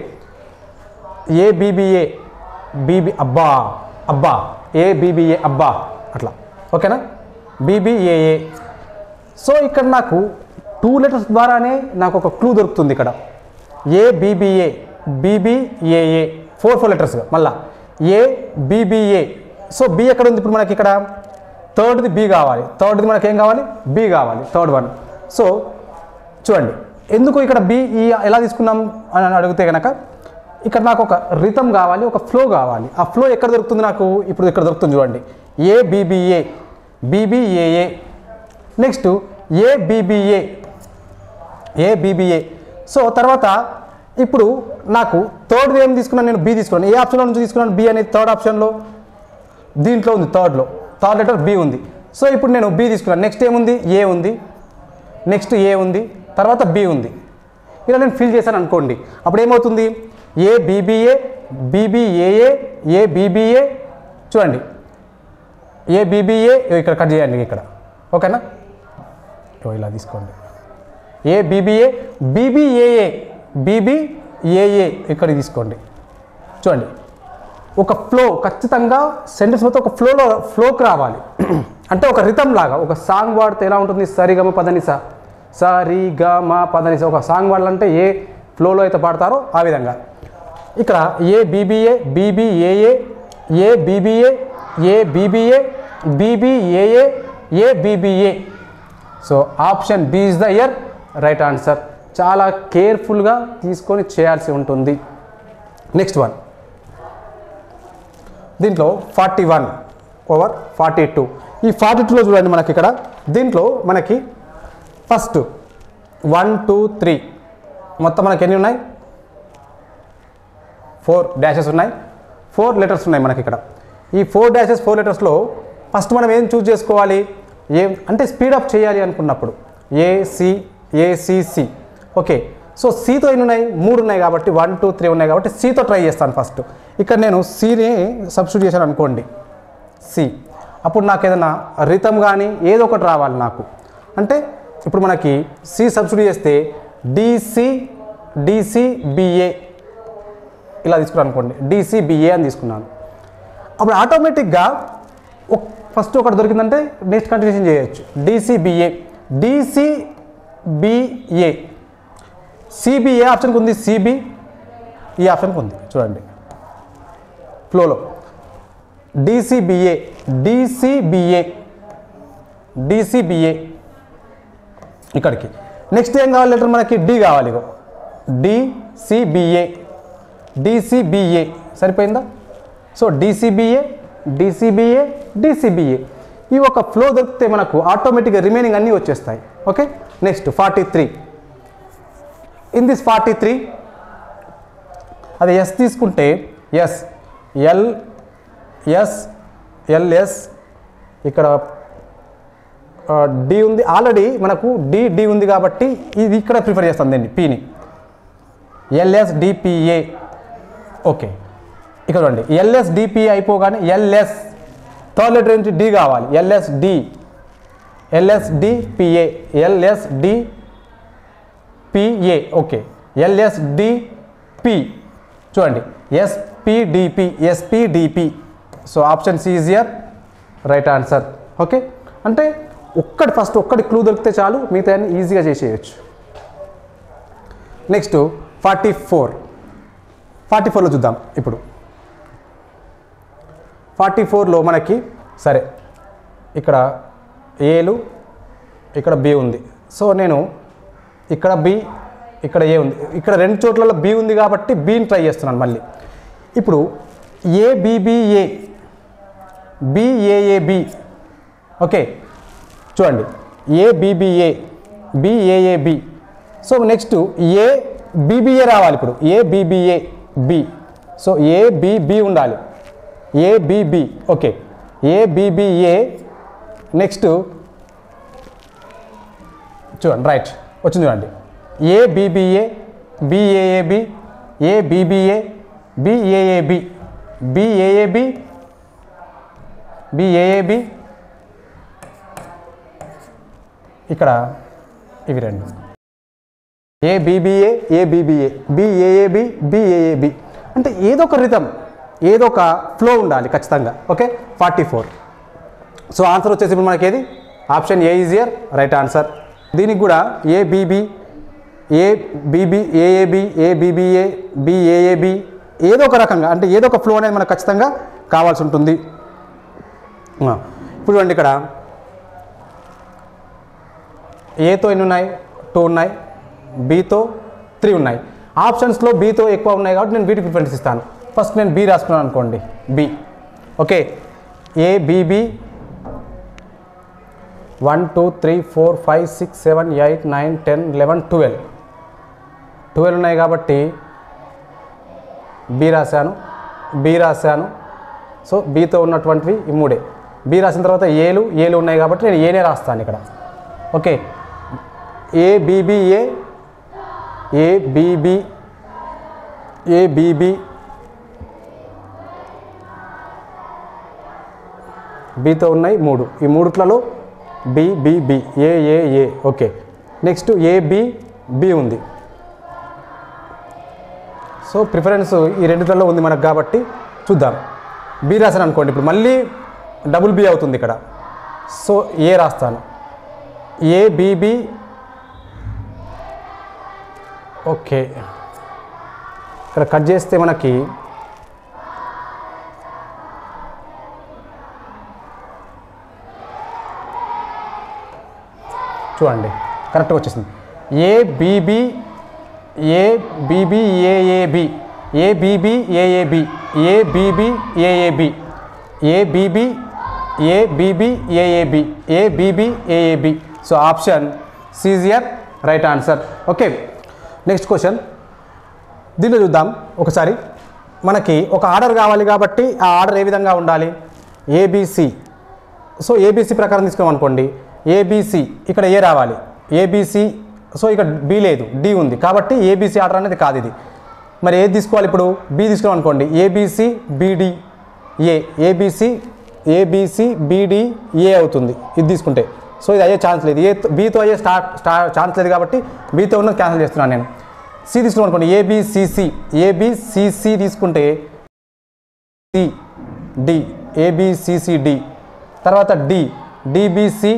ఏ బీబీఏ బీబీ అబ్బా అబ్బా ఏ బీబీఏ అబ్బా అట్లా ఓకేనా బీబీఏఏ సో ఇక్కడ నాకు టూ లెటర్స్ ద్వారానే నాకు ఒక క్లూ దొరుకుతుంది ఇక్కడ A B B A B B A A four four లెటర్స్గా మళ్ళా ఏ బీబీఏ సో బి ఎక్కడ ఉంది ఇప్పుడు మనకి ఇక్కడ థర్డ్ది బి కావాలి థర్డ్ది మనకి ఏం కావాలి బి కావాలి థర్డ్ వన్ సో చూడండి ఎందుకు ఇక్కడ బి ఈ ఎలా తీసుకున్నాం అని అడిగితే కనుక ఇక్కడ నాకు ఒక రితం కావాలి ఒక ఫ్లో కావాలి ఆ ఫ్లో ఎక్కడ దొరుకుతుంది నాకు ఇప్పుడు ఇక్కడ దొరుకుతుంది చూడండి A B B A B B A A next A BBA A B B A so తర్వాత ఇప్పుడు నాకు థర్డ్ ఏం తీసుకున్నాను నేను బి తీసుకున్నాను ఏ ఆప్షన్లో నుంచి తీసుకున్నాను బి అనేది థర్డ్ ఆప్షన్లో దీంట్లో ఉంది థర్డ్లో థర్డ్ లెటర్ బి ఉంది సో ఇప్పుడు నేను బి తీసుకున్నాను నెక్స్ట్ ఏముంది ఏ ఉంది నెక్స్ట్ ఏ ఉంది తర్వాత బి ఉంది ఇలా నేను ఫిల్ చేశాను అనుకోండి అప్పుడు ఏమవుతుంది ఏ బీబీఏ బీబీఏఏ ఏ బీబీఏ చూడండి ఏ బీబీఏ ఇక్కడ కట్ చేయండి ఇక్కడ ఓకేనా ఓ ఇలా తీసుకోండి ఏ బీబీఏ బీబీఏఏ బీబీఏఏ ఇక్కడ తీసుకోండి చూడండి ఒక ఫ్లో ఖచ్చితంగా సెంటెన్స్ మొత్తం ఒక ఫ్లోలో ఫ్లోకి రావాలి అంటే ఒక రితం లాగా ఒక సాంగ్ వాడితే ఎలా ఉంటుంది సరిగమ పదనిస సరిగమ పదనిస ఒక సాంగ్ వాడాలంటే ఏ ఫ్లోలో అయితే పాడతారో ఆ విధంగా ఇక్కడ A B B A B B A A A BBA A B B A B B A A A B B A so option B is the year right answer చాలా కేర్ఫుల్గా తీసుకొని చేయాల్సి ఉంటుంది నెక్స్ట్ వన్ దీంట్లో forty one over forty two ఈ ఫార్టీ టూలో చూడండి మనకి ఇక్కడ దీంట్లో మనకి ఫస్ట్ వన్ టూ త్రీ మొత్తం మనకి ఎన్ని ఉన్నాయి ఫోర్ డాషెస్ ఉన్నాయి ఫోర్ లెటర్స్ ఉన్నాయి మనకి ఇక్కడ ఈ ఫోర్ డాషెస్ ఫోర్ లెటర్స్లో ఫస్ట్ మనం ఏం చూస్ చేసుకోవాలి ఏ అంటే స్పీడప్ చేయాలి అనుకున్నప్పుడు ఏసి ఏసిసి ఓకే సో సితో ఎన్ని ఉన్నాయి మూడు ఉన్నాయి కాబట్టి వన్ టూ త్రీ ఉన్నాయి కాబట్టి సితో ట్రై చేస్తాను ఫస్ట్ ఇక్కడ నేను సిని సబ్స్టిట్యూట్ చేశాను అనుకోండి సి అప్పుడు నాకు ఏదైనా రితం కానీ ఏదో ఒకటి రావాలి నాకు అంటే ఇప్పుడు మనకి సి సబ్సిడీ చేస్తే డిసి డిసిబిఏ ఇలా తీసుకున్నాను అనుకోండి డిసిబిఏ అని తీసుకున్నాను అప్పుడు ఆటోమేటిక్గా ఫస్ట్ ఒకటి దొరికిందంటే నెక్స్ట్ కంటిన్యూషన్ చేయొచ్చు డిసిబిఏ డిసిబిఏ సిబిఏ ఆప్షన్కి ఉంది సిబి ఈ ఆప్షన్కి ఉంది చూడండి ఫ్లోలో డిసిబిఏ డిసిబిఏ డిసిబిఏ ఇక్కడికి నెక్స్ట్ ఏం కావాలి లెటర్ మనకి డి కావాలి ఇగో డిసిబిఏ డిసిబిఏ సరిపోయిందా సో డిసిబిఏ డిసిబిఏ డిసిబిఏ ఈ ఒక ఫ్లో దొరికితే మనకు ఆటోమేటిక్గా రిమైనింగ్ అన్నీ వచ్చేస్తాయి okay next forty three in this forty three అది ఎస్ తీసుకుంటే ఎస్ ఎల్ ఎస్ ఎల్ఎస్ ఇక్కడ డి ఉంది ఆల్రెడీ మనకు డి డి ఉంది కాబట్టి ఇది ఇక్కడ ప్రిఫర్ చేస్తాం దీన్ని పిని ఎల్ఎస్ డిపిఏ ఓకే ఇక్కడ చూడండి ఎల్ఎస్ డిపిఏ అయిపోగానే ఎల్ఎస్ థర్డ్ లెటర్ నుంచి డి కావాలి LS D LS DPA LS D PA okay LS DP చూడండి SPDP SPDP so option C is year right answer okay అంటే ఒక్కటి ఫస్ట్ ఒక్కటి క్లూ దొరికితే చాలు మిగతా ఈజీగా చేసేయచ్చు నెక్స్ట్ ఫార్టీ ఫోర్ ఫార్టీ ఫోర్లో చూద్దాం ఇప్పుడు ఫార్టీ ఫోర్లో మనకి సరే ఇక్కడ ఏలు ఇక్కడ బి ఉంది సో నేను ఇక్కడ బి ఇక్కడ ఏ ఉంది ఇక్కడ రెండు చోట్లలో బి ఉంది కాబట్టి బిని ట్రై చేస్తున్నాను మళ్ళీ ఇప్పుడు ఏబిబిఏ బిఏఏబి ఓకే చూడండి ABBA BAAB so next A BBA రావాలి ఇప్పుడు A BBA B so A BB ఉండాలి A BB okay A BBA next చూడండి రైట్ వచ్చింది చూడండి A BBA BAAB A BBA BAAB BAAB BAAB ఇక్కడ ఇవి రెండు A BBA A BBA BAAB BAAB అంటే ఏదో ఒక రితం ఏదో ఒక ఫ్లో ఉండాలి ఖచ్చితంగా okay forty four so answer వచ్చేసి ఇప్పుడు మనకి ఏది ఆప్షన్ ఏ ఈజియర్ రైట్ ఆన్సర్ దీనికి కూడా A BB A BB AAB A BBA BAAB ఏదో ఒక రకంగా అంటే ఏదో ఒక ఫ్లో అనేది మనకు ఖచ్చితంగా కావాల్సి ఉంటుంది ఆ, ఇప్పుడు చూడండి ఇక్కడ ఏతో ఎన్ని ఉన్నాయి టూ ఉన్నాయి బీతో త్రీ ఉన్నాయి ఆప్షన్స్లో బీతో ఎక్కువ ఉన్నాయి కాబట్టి నేను బీకి ప్రిఫరెన్స్ ఇస్తాను ఫస్ట్ నేను బీ రాసుకున్నాను అనుకోండి B okay A BB one two three four five six seven eight nine ten eleven twelve twelve ఉన్నాయి కాబట్టి బి రాశాను బి రాశాను సో బీతో ఉన్నటువంటివి ఈ మూడే బి రాసిన తర్వాత ఏలు ఏలు ఉన్నాయి కాబట్టి నేను ఏనే రాస్తాను ఇక్కడ okay A BBA A BB A BB బీతో ఉన్నాయి మూడు ఈ మూడుట్లలో B B B A A A okay next A B B ఉంది సో ప్రిఫరెన్స్ ఈ రెండిట్లలో ఉంది మనకు కాబట్టి చూద్దాం బి రాశాను అనుకోండి ఇప్పుడు మళ్ళీ డబుల్ బి అవుతుంది ఇక్కడ సో ఏ రాస్తాను ఏ బీబీ ఓకే ఇక్కడ కట్ చేస్తే మనకి చూడండి కరెక్ట్గా వచ్చేసింది A BB A BB AAB A BB AAB A BB AAB A BB A BB AAB A BB AAB so option C is your right answer okay next question దీనిలో చూద్దాం ఒకసారి మనకి ఒక ఆర్డర్ కావాలి కాబట్టి ఆ ఆర్డర్ ఏ విధంగా ఉండాలి ఏబిసి సో ఏబీసీ ప్రకారం తీసుకున్నాం అనుకోండి ఏబీసీ ఇక్కడ ఏ రావాలి ఏబీసీ సో ఇక్కడ బి లేదు డి ఉంది కాబట్టి ఏబీసీ ఆర్డర్ అనేది కాదు ఇది మరి ఏది తీసుకోవాలి ఇప్పుడు బి తీసుకున్నాం అనుకోండి ABC BD A ABC ABC BD A అవుతుంది ఇది తీసుకుంటే సో ఇది అయ్యే ఛాన్స్ లేదు ఏ బీతో అయ్యే స్టార్ట్ స్టా ఛాన్స్ లేదు కాబట్టి బీతో ఉన్నది క్యాన్సిల్ చేస్తున్నాను నేను సి తీసుకున్నాం అనుకోండి ఏబిసిసి ఏబిసిసి తీసుకుంటే సి డి ఏబిసిసిడి తర్వాత డి డిబిసి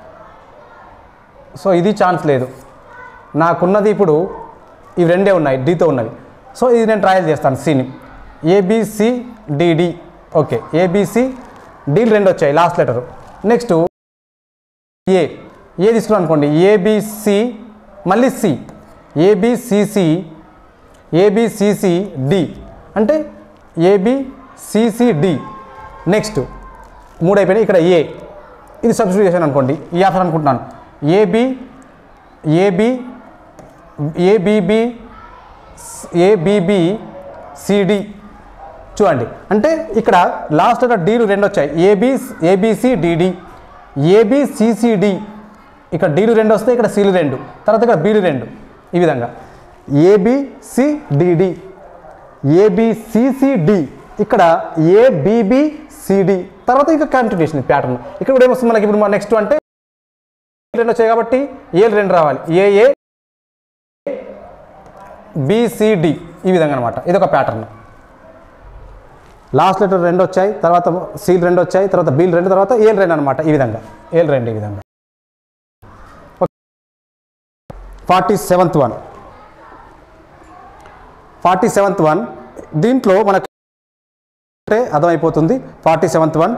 సో ఇది ఛాన్స్ లేదు నాకున్నది ఇప్పుడు ఇవి రెండే ఉన్నాయి డితో ఉన్నవి సో ఇది నేను ట్రయల్ చేస్తాను సిని ఏబిసి డిడి ఓకే ఏబిసి డీలు రెండు వచ్చాయి last letter next A A తీసుకున్నాం అనుకోండి ఏబిసి మళ్ళీ సి ఏబిసిసి ఏబిసిసి డి అంటే ఏబిసిసిడి నెక్స్ట్ మూడు అయిపోయినాయి ఇక్కడ ఏ ఇది సబ్స్టిట్యూట్ చేశాను అనుకోండి ఈ ఆప్షన్ అనుకుంటున్నాను AB AB ABB ABB CD చూడండి అంటే ఇక్కడ లాస్ట్ లెటర్ డీలు రెండు వచ్చాయి ఏబి ఏబిసి డిడి ఏబిసిసిడి ఇక్కడ డీలు రెండు వస్తాయి ఇక్కడ సిలు రెండు తర్వాత ఇక్కడ బీలు రెండు ఈ విధంగా ఏబిసిడిడి ఏబిసిసిడి ఇక్కడ ఏబిబిసిడి తర్వాత ఇంకా కంటిన్యూషన్ ప్యాటర్న్ ఇక్కడ కూడా ఏమొస్తుంది మనకి ఇప్పుడు నెక్స్ట్ అంటే రెండు వచ్చాయి కాబట్టి ఏలు రెండు రావాలి ఏఏ బిసిడి ఈ విధంగా అనమాట ఇది ఒక ప్యాటర్న్ లాస్ట్ లెటర్ రెండు వచ్చాయి తర్వాత సీల్ రెండు వచ్చాయి తర్వాత బీల్ రెండు తర్వాత ఏల్ రెండు అనమాట ఈ విధంగా ఏల్ రెండు ఈ విధంగా forty seventh one forty seventh one దీంట్లో మనకు అంటే అర్థమైపోతుంది ఫార్టీ సెవెంత్ వన్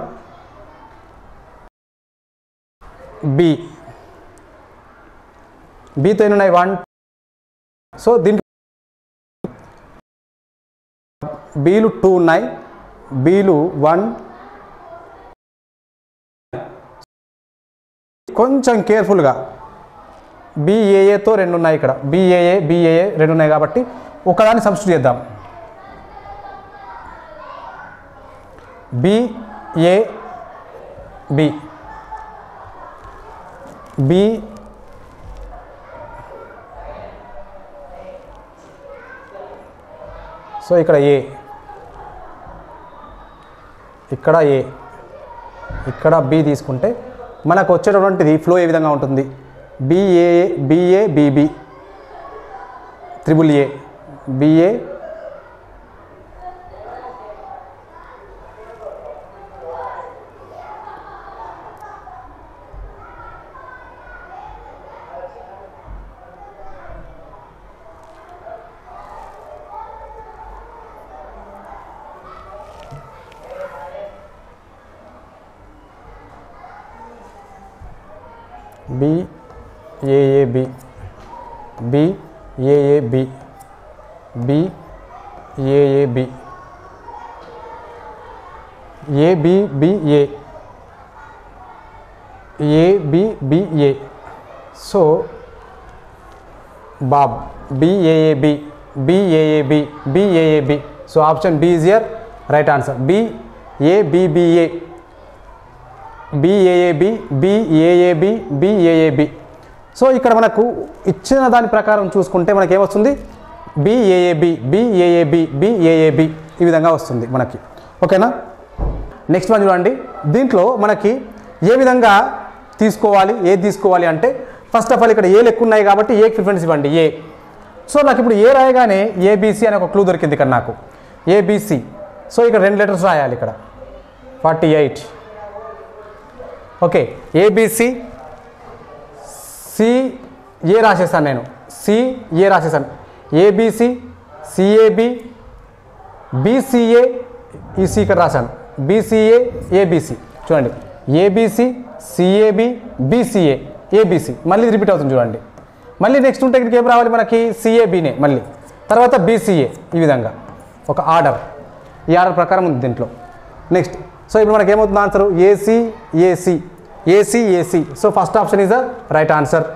బి బీతో ఎన్ని ఉన్నాయి వన్ సో దీంట్లో బీలు టూ ఉన్నాయి బీలు వన్ కొంచెం కేర్ఫుల్గా బీఏఏతో రెండు ఉన్నాయి ఇక్కడ బీఏఏ బీఏఏ రెండు ఉన్నాయి కాబట్టి ఒకదాన్ని సబ్స్టిట్యూట్ చేద్దాం బిఏ బి బి సో ఇక్కడ ఏ ఇక్కడ ఏ ఇక్కడ బి తీసుకుంటే మనకు వచ్చేటటువంటిది ఫ్లో ఏ విధంగా ఉంటుంది BA BA BB triple A BA BAAB BAAB BAAB ABBA ABBA so బాబ్ BAAB BAAB BAAB so option B is your right answer BABBA BAAB BAAB BAAB so ఇక్కడ మనకు ఇచ్చిన దాని ప్రకారం చూసుకుంటే మనకి ఏమొస్తుంది బిఏఏబి బిఏఏబి బిఏఏబి ఈ విధంగా వస్తుంది మనకి ఓకేనా నెక్స్ట్ వన్ చూడండి దీంట్లో మనకి ఏ విధంగా తీసుకోవాలి ఏది తీసుకోవాలి అంటే ఫస్ట్ ఆఫ్ ఆల్ ఇక్కడ ఏ లెక్క ఉన్నాయి కాబట్టి ఏకి ప్రిఫరెన్స్ ఇవ్వండి ఏ సో నాకు ఇప్పుడు ఏ రాయగానే ఏబీసీ అనే ఒక క్లూ దొరికింది ఇక్కడ నాకు ఏబీసీ సో ఇక్కడ రెండు లెటర్స్ రాయాలి ఇక్కడ forty eight okay ABC C A రాసేసాను నేను సి ఏ రాసేసాను ఏబిసి సిఏబి బీసీఏ ఈ సి ఇక్కడ రాశాను బీసీఏ ఏబిసి చూడండి ఏబిసి సిఏబి బీసీఏ ఏబిసి మళ్ళీ రిపీట్ అవుతుంది చూడండి మళ్ళీ నెక్స్ట్ ఉంటే ఇక్కడికి ఏం రావాలి మనకి సిఏబినే మళ్ళీ తర్వాత బీసీఏ ఈ విధంగా ఒక ఆర్డర్ ఈ ఆర్డర్ ప్రకారం ఉంది దీంట్లో నెక్స్ట్ సో ఇప్పుడు మనకి ఏమవుతుంది answer AC AC AC AC so first option is the right answer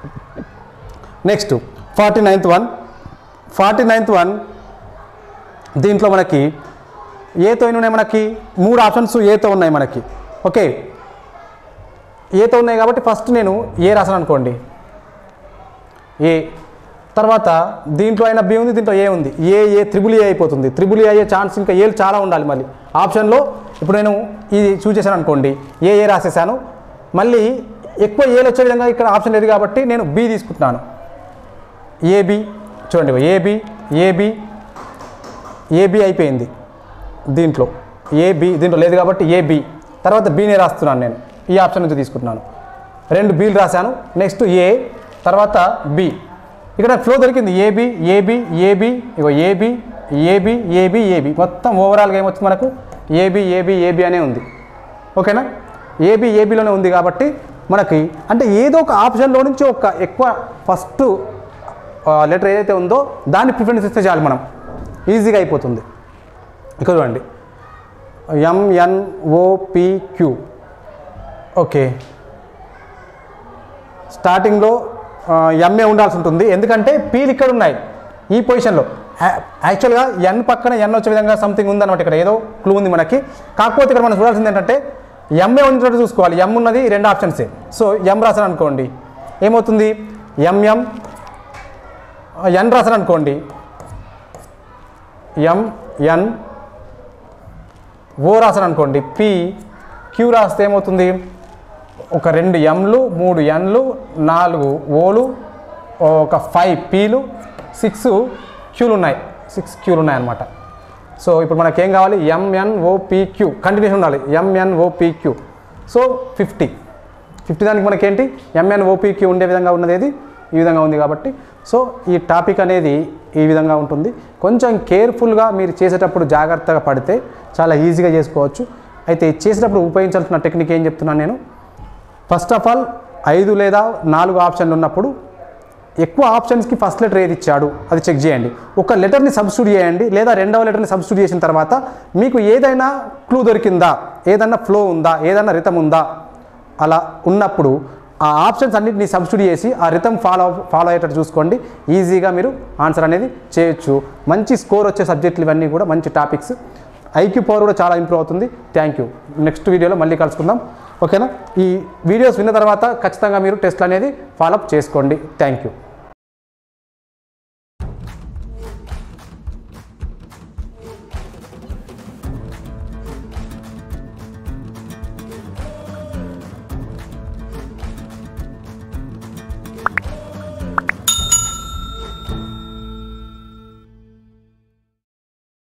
next forty ninth one forty ninth one దీంట్లో మనకి ఏతో ఎన్ని ఉన్నాయి మనకి మూడు ఆప్షన్స్ ఏతో ఉన్నాయి మనకి ఓకే ఏతో ఉన్నాయి కాబట్టి ఫస్ట్ నేను ఏ రాసాను అనుకోండి ఏ తర్వాత దీంట్లో అయినా బి ఉంది దీంట్లో ఏ ఉంది ఏ ఏ త్రిబుల్ ఏ అయిపోతుంది త్రిబుల్ ఏ అయ్యే ఛాన్స్ ఇంకా ఏలు చాలా ఉండాలి మళ్ళీ ఆప్షన్లో ఇప్పుడు నేను ఇది చూస్ చేశాను అనుకోండి ఏ ఏ రాసేసాను మళ్ళీ ఎక్కువ ఏలు వచ్చే విధంగా ఇక్కడ ఆప్షన్ లేదు కాబట్టి నేను బి తీసుకుంటున్నాను ఏబి చూడండి ఏబి ఏబి ఏబి అయిపోయింది దీంట్లో ఏబి దీంట్లో లేదు కాబట్టి ఏబి తర్వాత బీనే రాస్తున్నాను నేను ఈ ఆప్షన్ నుంచి తీసుకుంటున్నాను రెండు బీలు రాశాను నెక్స్ట్ ఏ తర్వాత బి ఇక్కడ ఫ్లో దొరికింది ఏబి ఏబి ఏబి ఇగో ఏబి ఏబి ఏబి ఏబి మొత్తం ఓవరాల్గా ఏమొచ్చింది మనకు ఏబి ఏబి ఏబి అనే ఉంది ఓకేనా ఏబి ఏబిలోనే ఉంది కాబట్టి మనకి అంటే ఏదో ఒక ఆప్షన్లో నుంచి ఒక ఎక్కువ ఫస్ట్ లెటర్ ఏదైతే ఉందో దాన్ని ప్రిఫరెన్స్ ఇస్తే చాలు మనం ఈజీగా అయిపోతుంది ఇక్కడ చూడండి ఎంఎన్ఓపిక్యూ ఓకే స్టార్టింగ్లో ఎంఏ ఉండాల్సి ఉంటుంది ఎందుకంటే పీలు ఇక్కడ ఉన్నాయి ఈ పొజిషన్లో యా- యాక్చువల్గా ఎన్ పక్కన ఎన్ వచ్చే విధంగా సంథింగ్ ఉందన్నమాట ఇక్కడ ఏదో క్లూ ఉంది మనకి కాకపోతే ఇక్కడ మనం చూడాల్సింది ఏంటంటే ఎంఏ ఉన్నట్టు చూసుకోవాలి ఎం ఉన్నది ఈ రెండు ఆప్షన్సే సో ఎం రాసాను అనుకోండి ఏమవుతుంది ఎంఎం ఎన్ రాసాను అనుకోండి ఎం ఎన్ ఓ రాసాను అనుకోండి పి క్యూ రాస్తే ఏమవుతుంది ఒక రెండు ఎంలు మూడు ఎన్లు నాలుగు ఓలు ఒక ఫైవ్ పీలు సిక్స్ క్యూలు ఉన్నాయి సిక్స్ క్యూలు ఉన్నాయి అన్నమాట సో ఇప్పుడు మనకి ఏం కావాలి ఎంఎన్ఓపిక్యూ కంటిన్యూషన్ ఉండాలి ఎంఎన్ఓపిక్యూ సో ఫిఫ్టీ ఫిఫ్టీ దానికి మనకేంటి ఎంఎన్ఓపిక్యూ ఉండే విధంగా ఉన్నది ఏది ఈ విధంగా ఉంది కాబట్టి సో ఈ టాపిక్ అనేది ఈ విధంగా ఉంటుంది కొంచెం కేర్ఫుల్గా మీరు చేసేటప్పుడు జాగ్రత్తగా పడితే చాలా ఈజీగా చేసుకోవచ్చు అయితే చేసేటప్పుడు ఉపయోగించాల్సిన టెక్నిక్ ఏం చెప్తున్నాను నేను ఫస్ట్ ఆఫ్ ఆల్ ఐదు లేదా నాలుగు ఆప్షన్లు ఉన్నప్పుడు ఎక్కువ ఆప్షన్స్కి ఫస్ట్ లెటర్ ఏది ఇచ్చాడు అది చెక్ చేయండి ఒక లెటర్ని సబ్స్టిట్యూట్ చేయండి లేదా రెండవ లెటర్ని సబ్స్టిట్యూట్ చేసిన తర్వాత మీకు ఏదైనా క్లూ దొరికిందా ఏదైనా ఫ్లో ఉందా ఏదైనా రితం ఉందా అలా ఉన్నప్పుడు ఆ ఆప్షన్స్ అన్నింటినీ సబ్స్టిట్యూట్ చేసి ఆ రితం ఫాలో ఫాలో అయ్యేటట్టు చూసుకోండి ఈజీగా మీరు ఆన్సర్ అనేది చేయొచ్చు మంచి స్కోర్ వచ్చే సబ్జెక్టులు ఇవన్నీ కూడా మంచి టాపిక్స్ ఐక్యూ పవర్ కూడా చాలా ఇంప్రూవ్ అవుతుంది థ్యాంక్ యూ నెక్స్ట్ వీడియోలో మళ్ళీ కలుసుకుందాం ఓకేనా ఈ వీడియోస్ విన్న తర్వాత ఖచ్చితంగా మీరు టెస్ట్లు అనేది ఫాలోఅప్ చేసుకోండి థ్యాంక్ యూ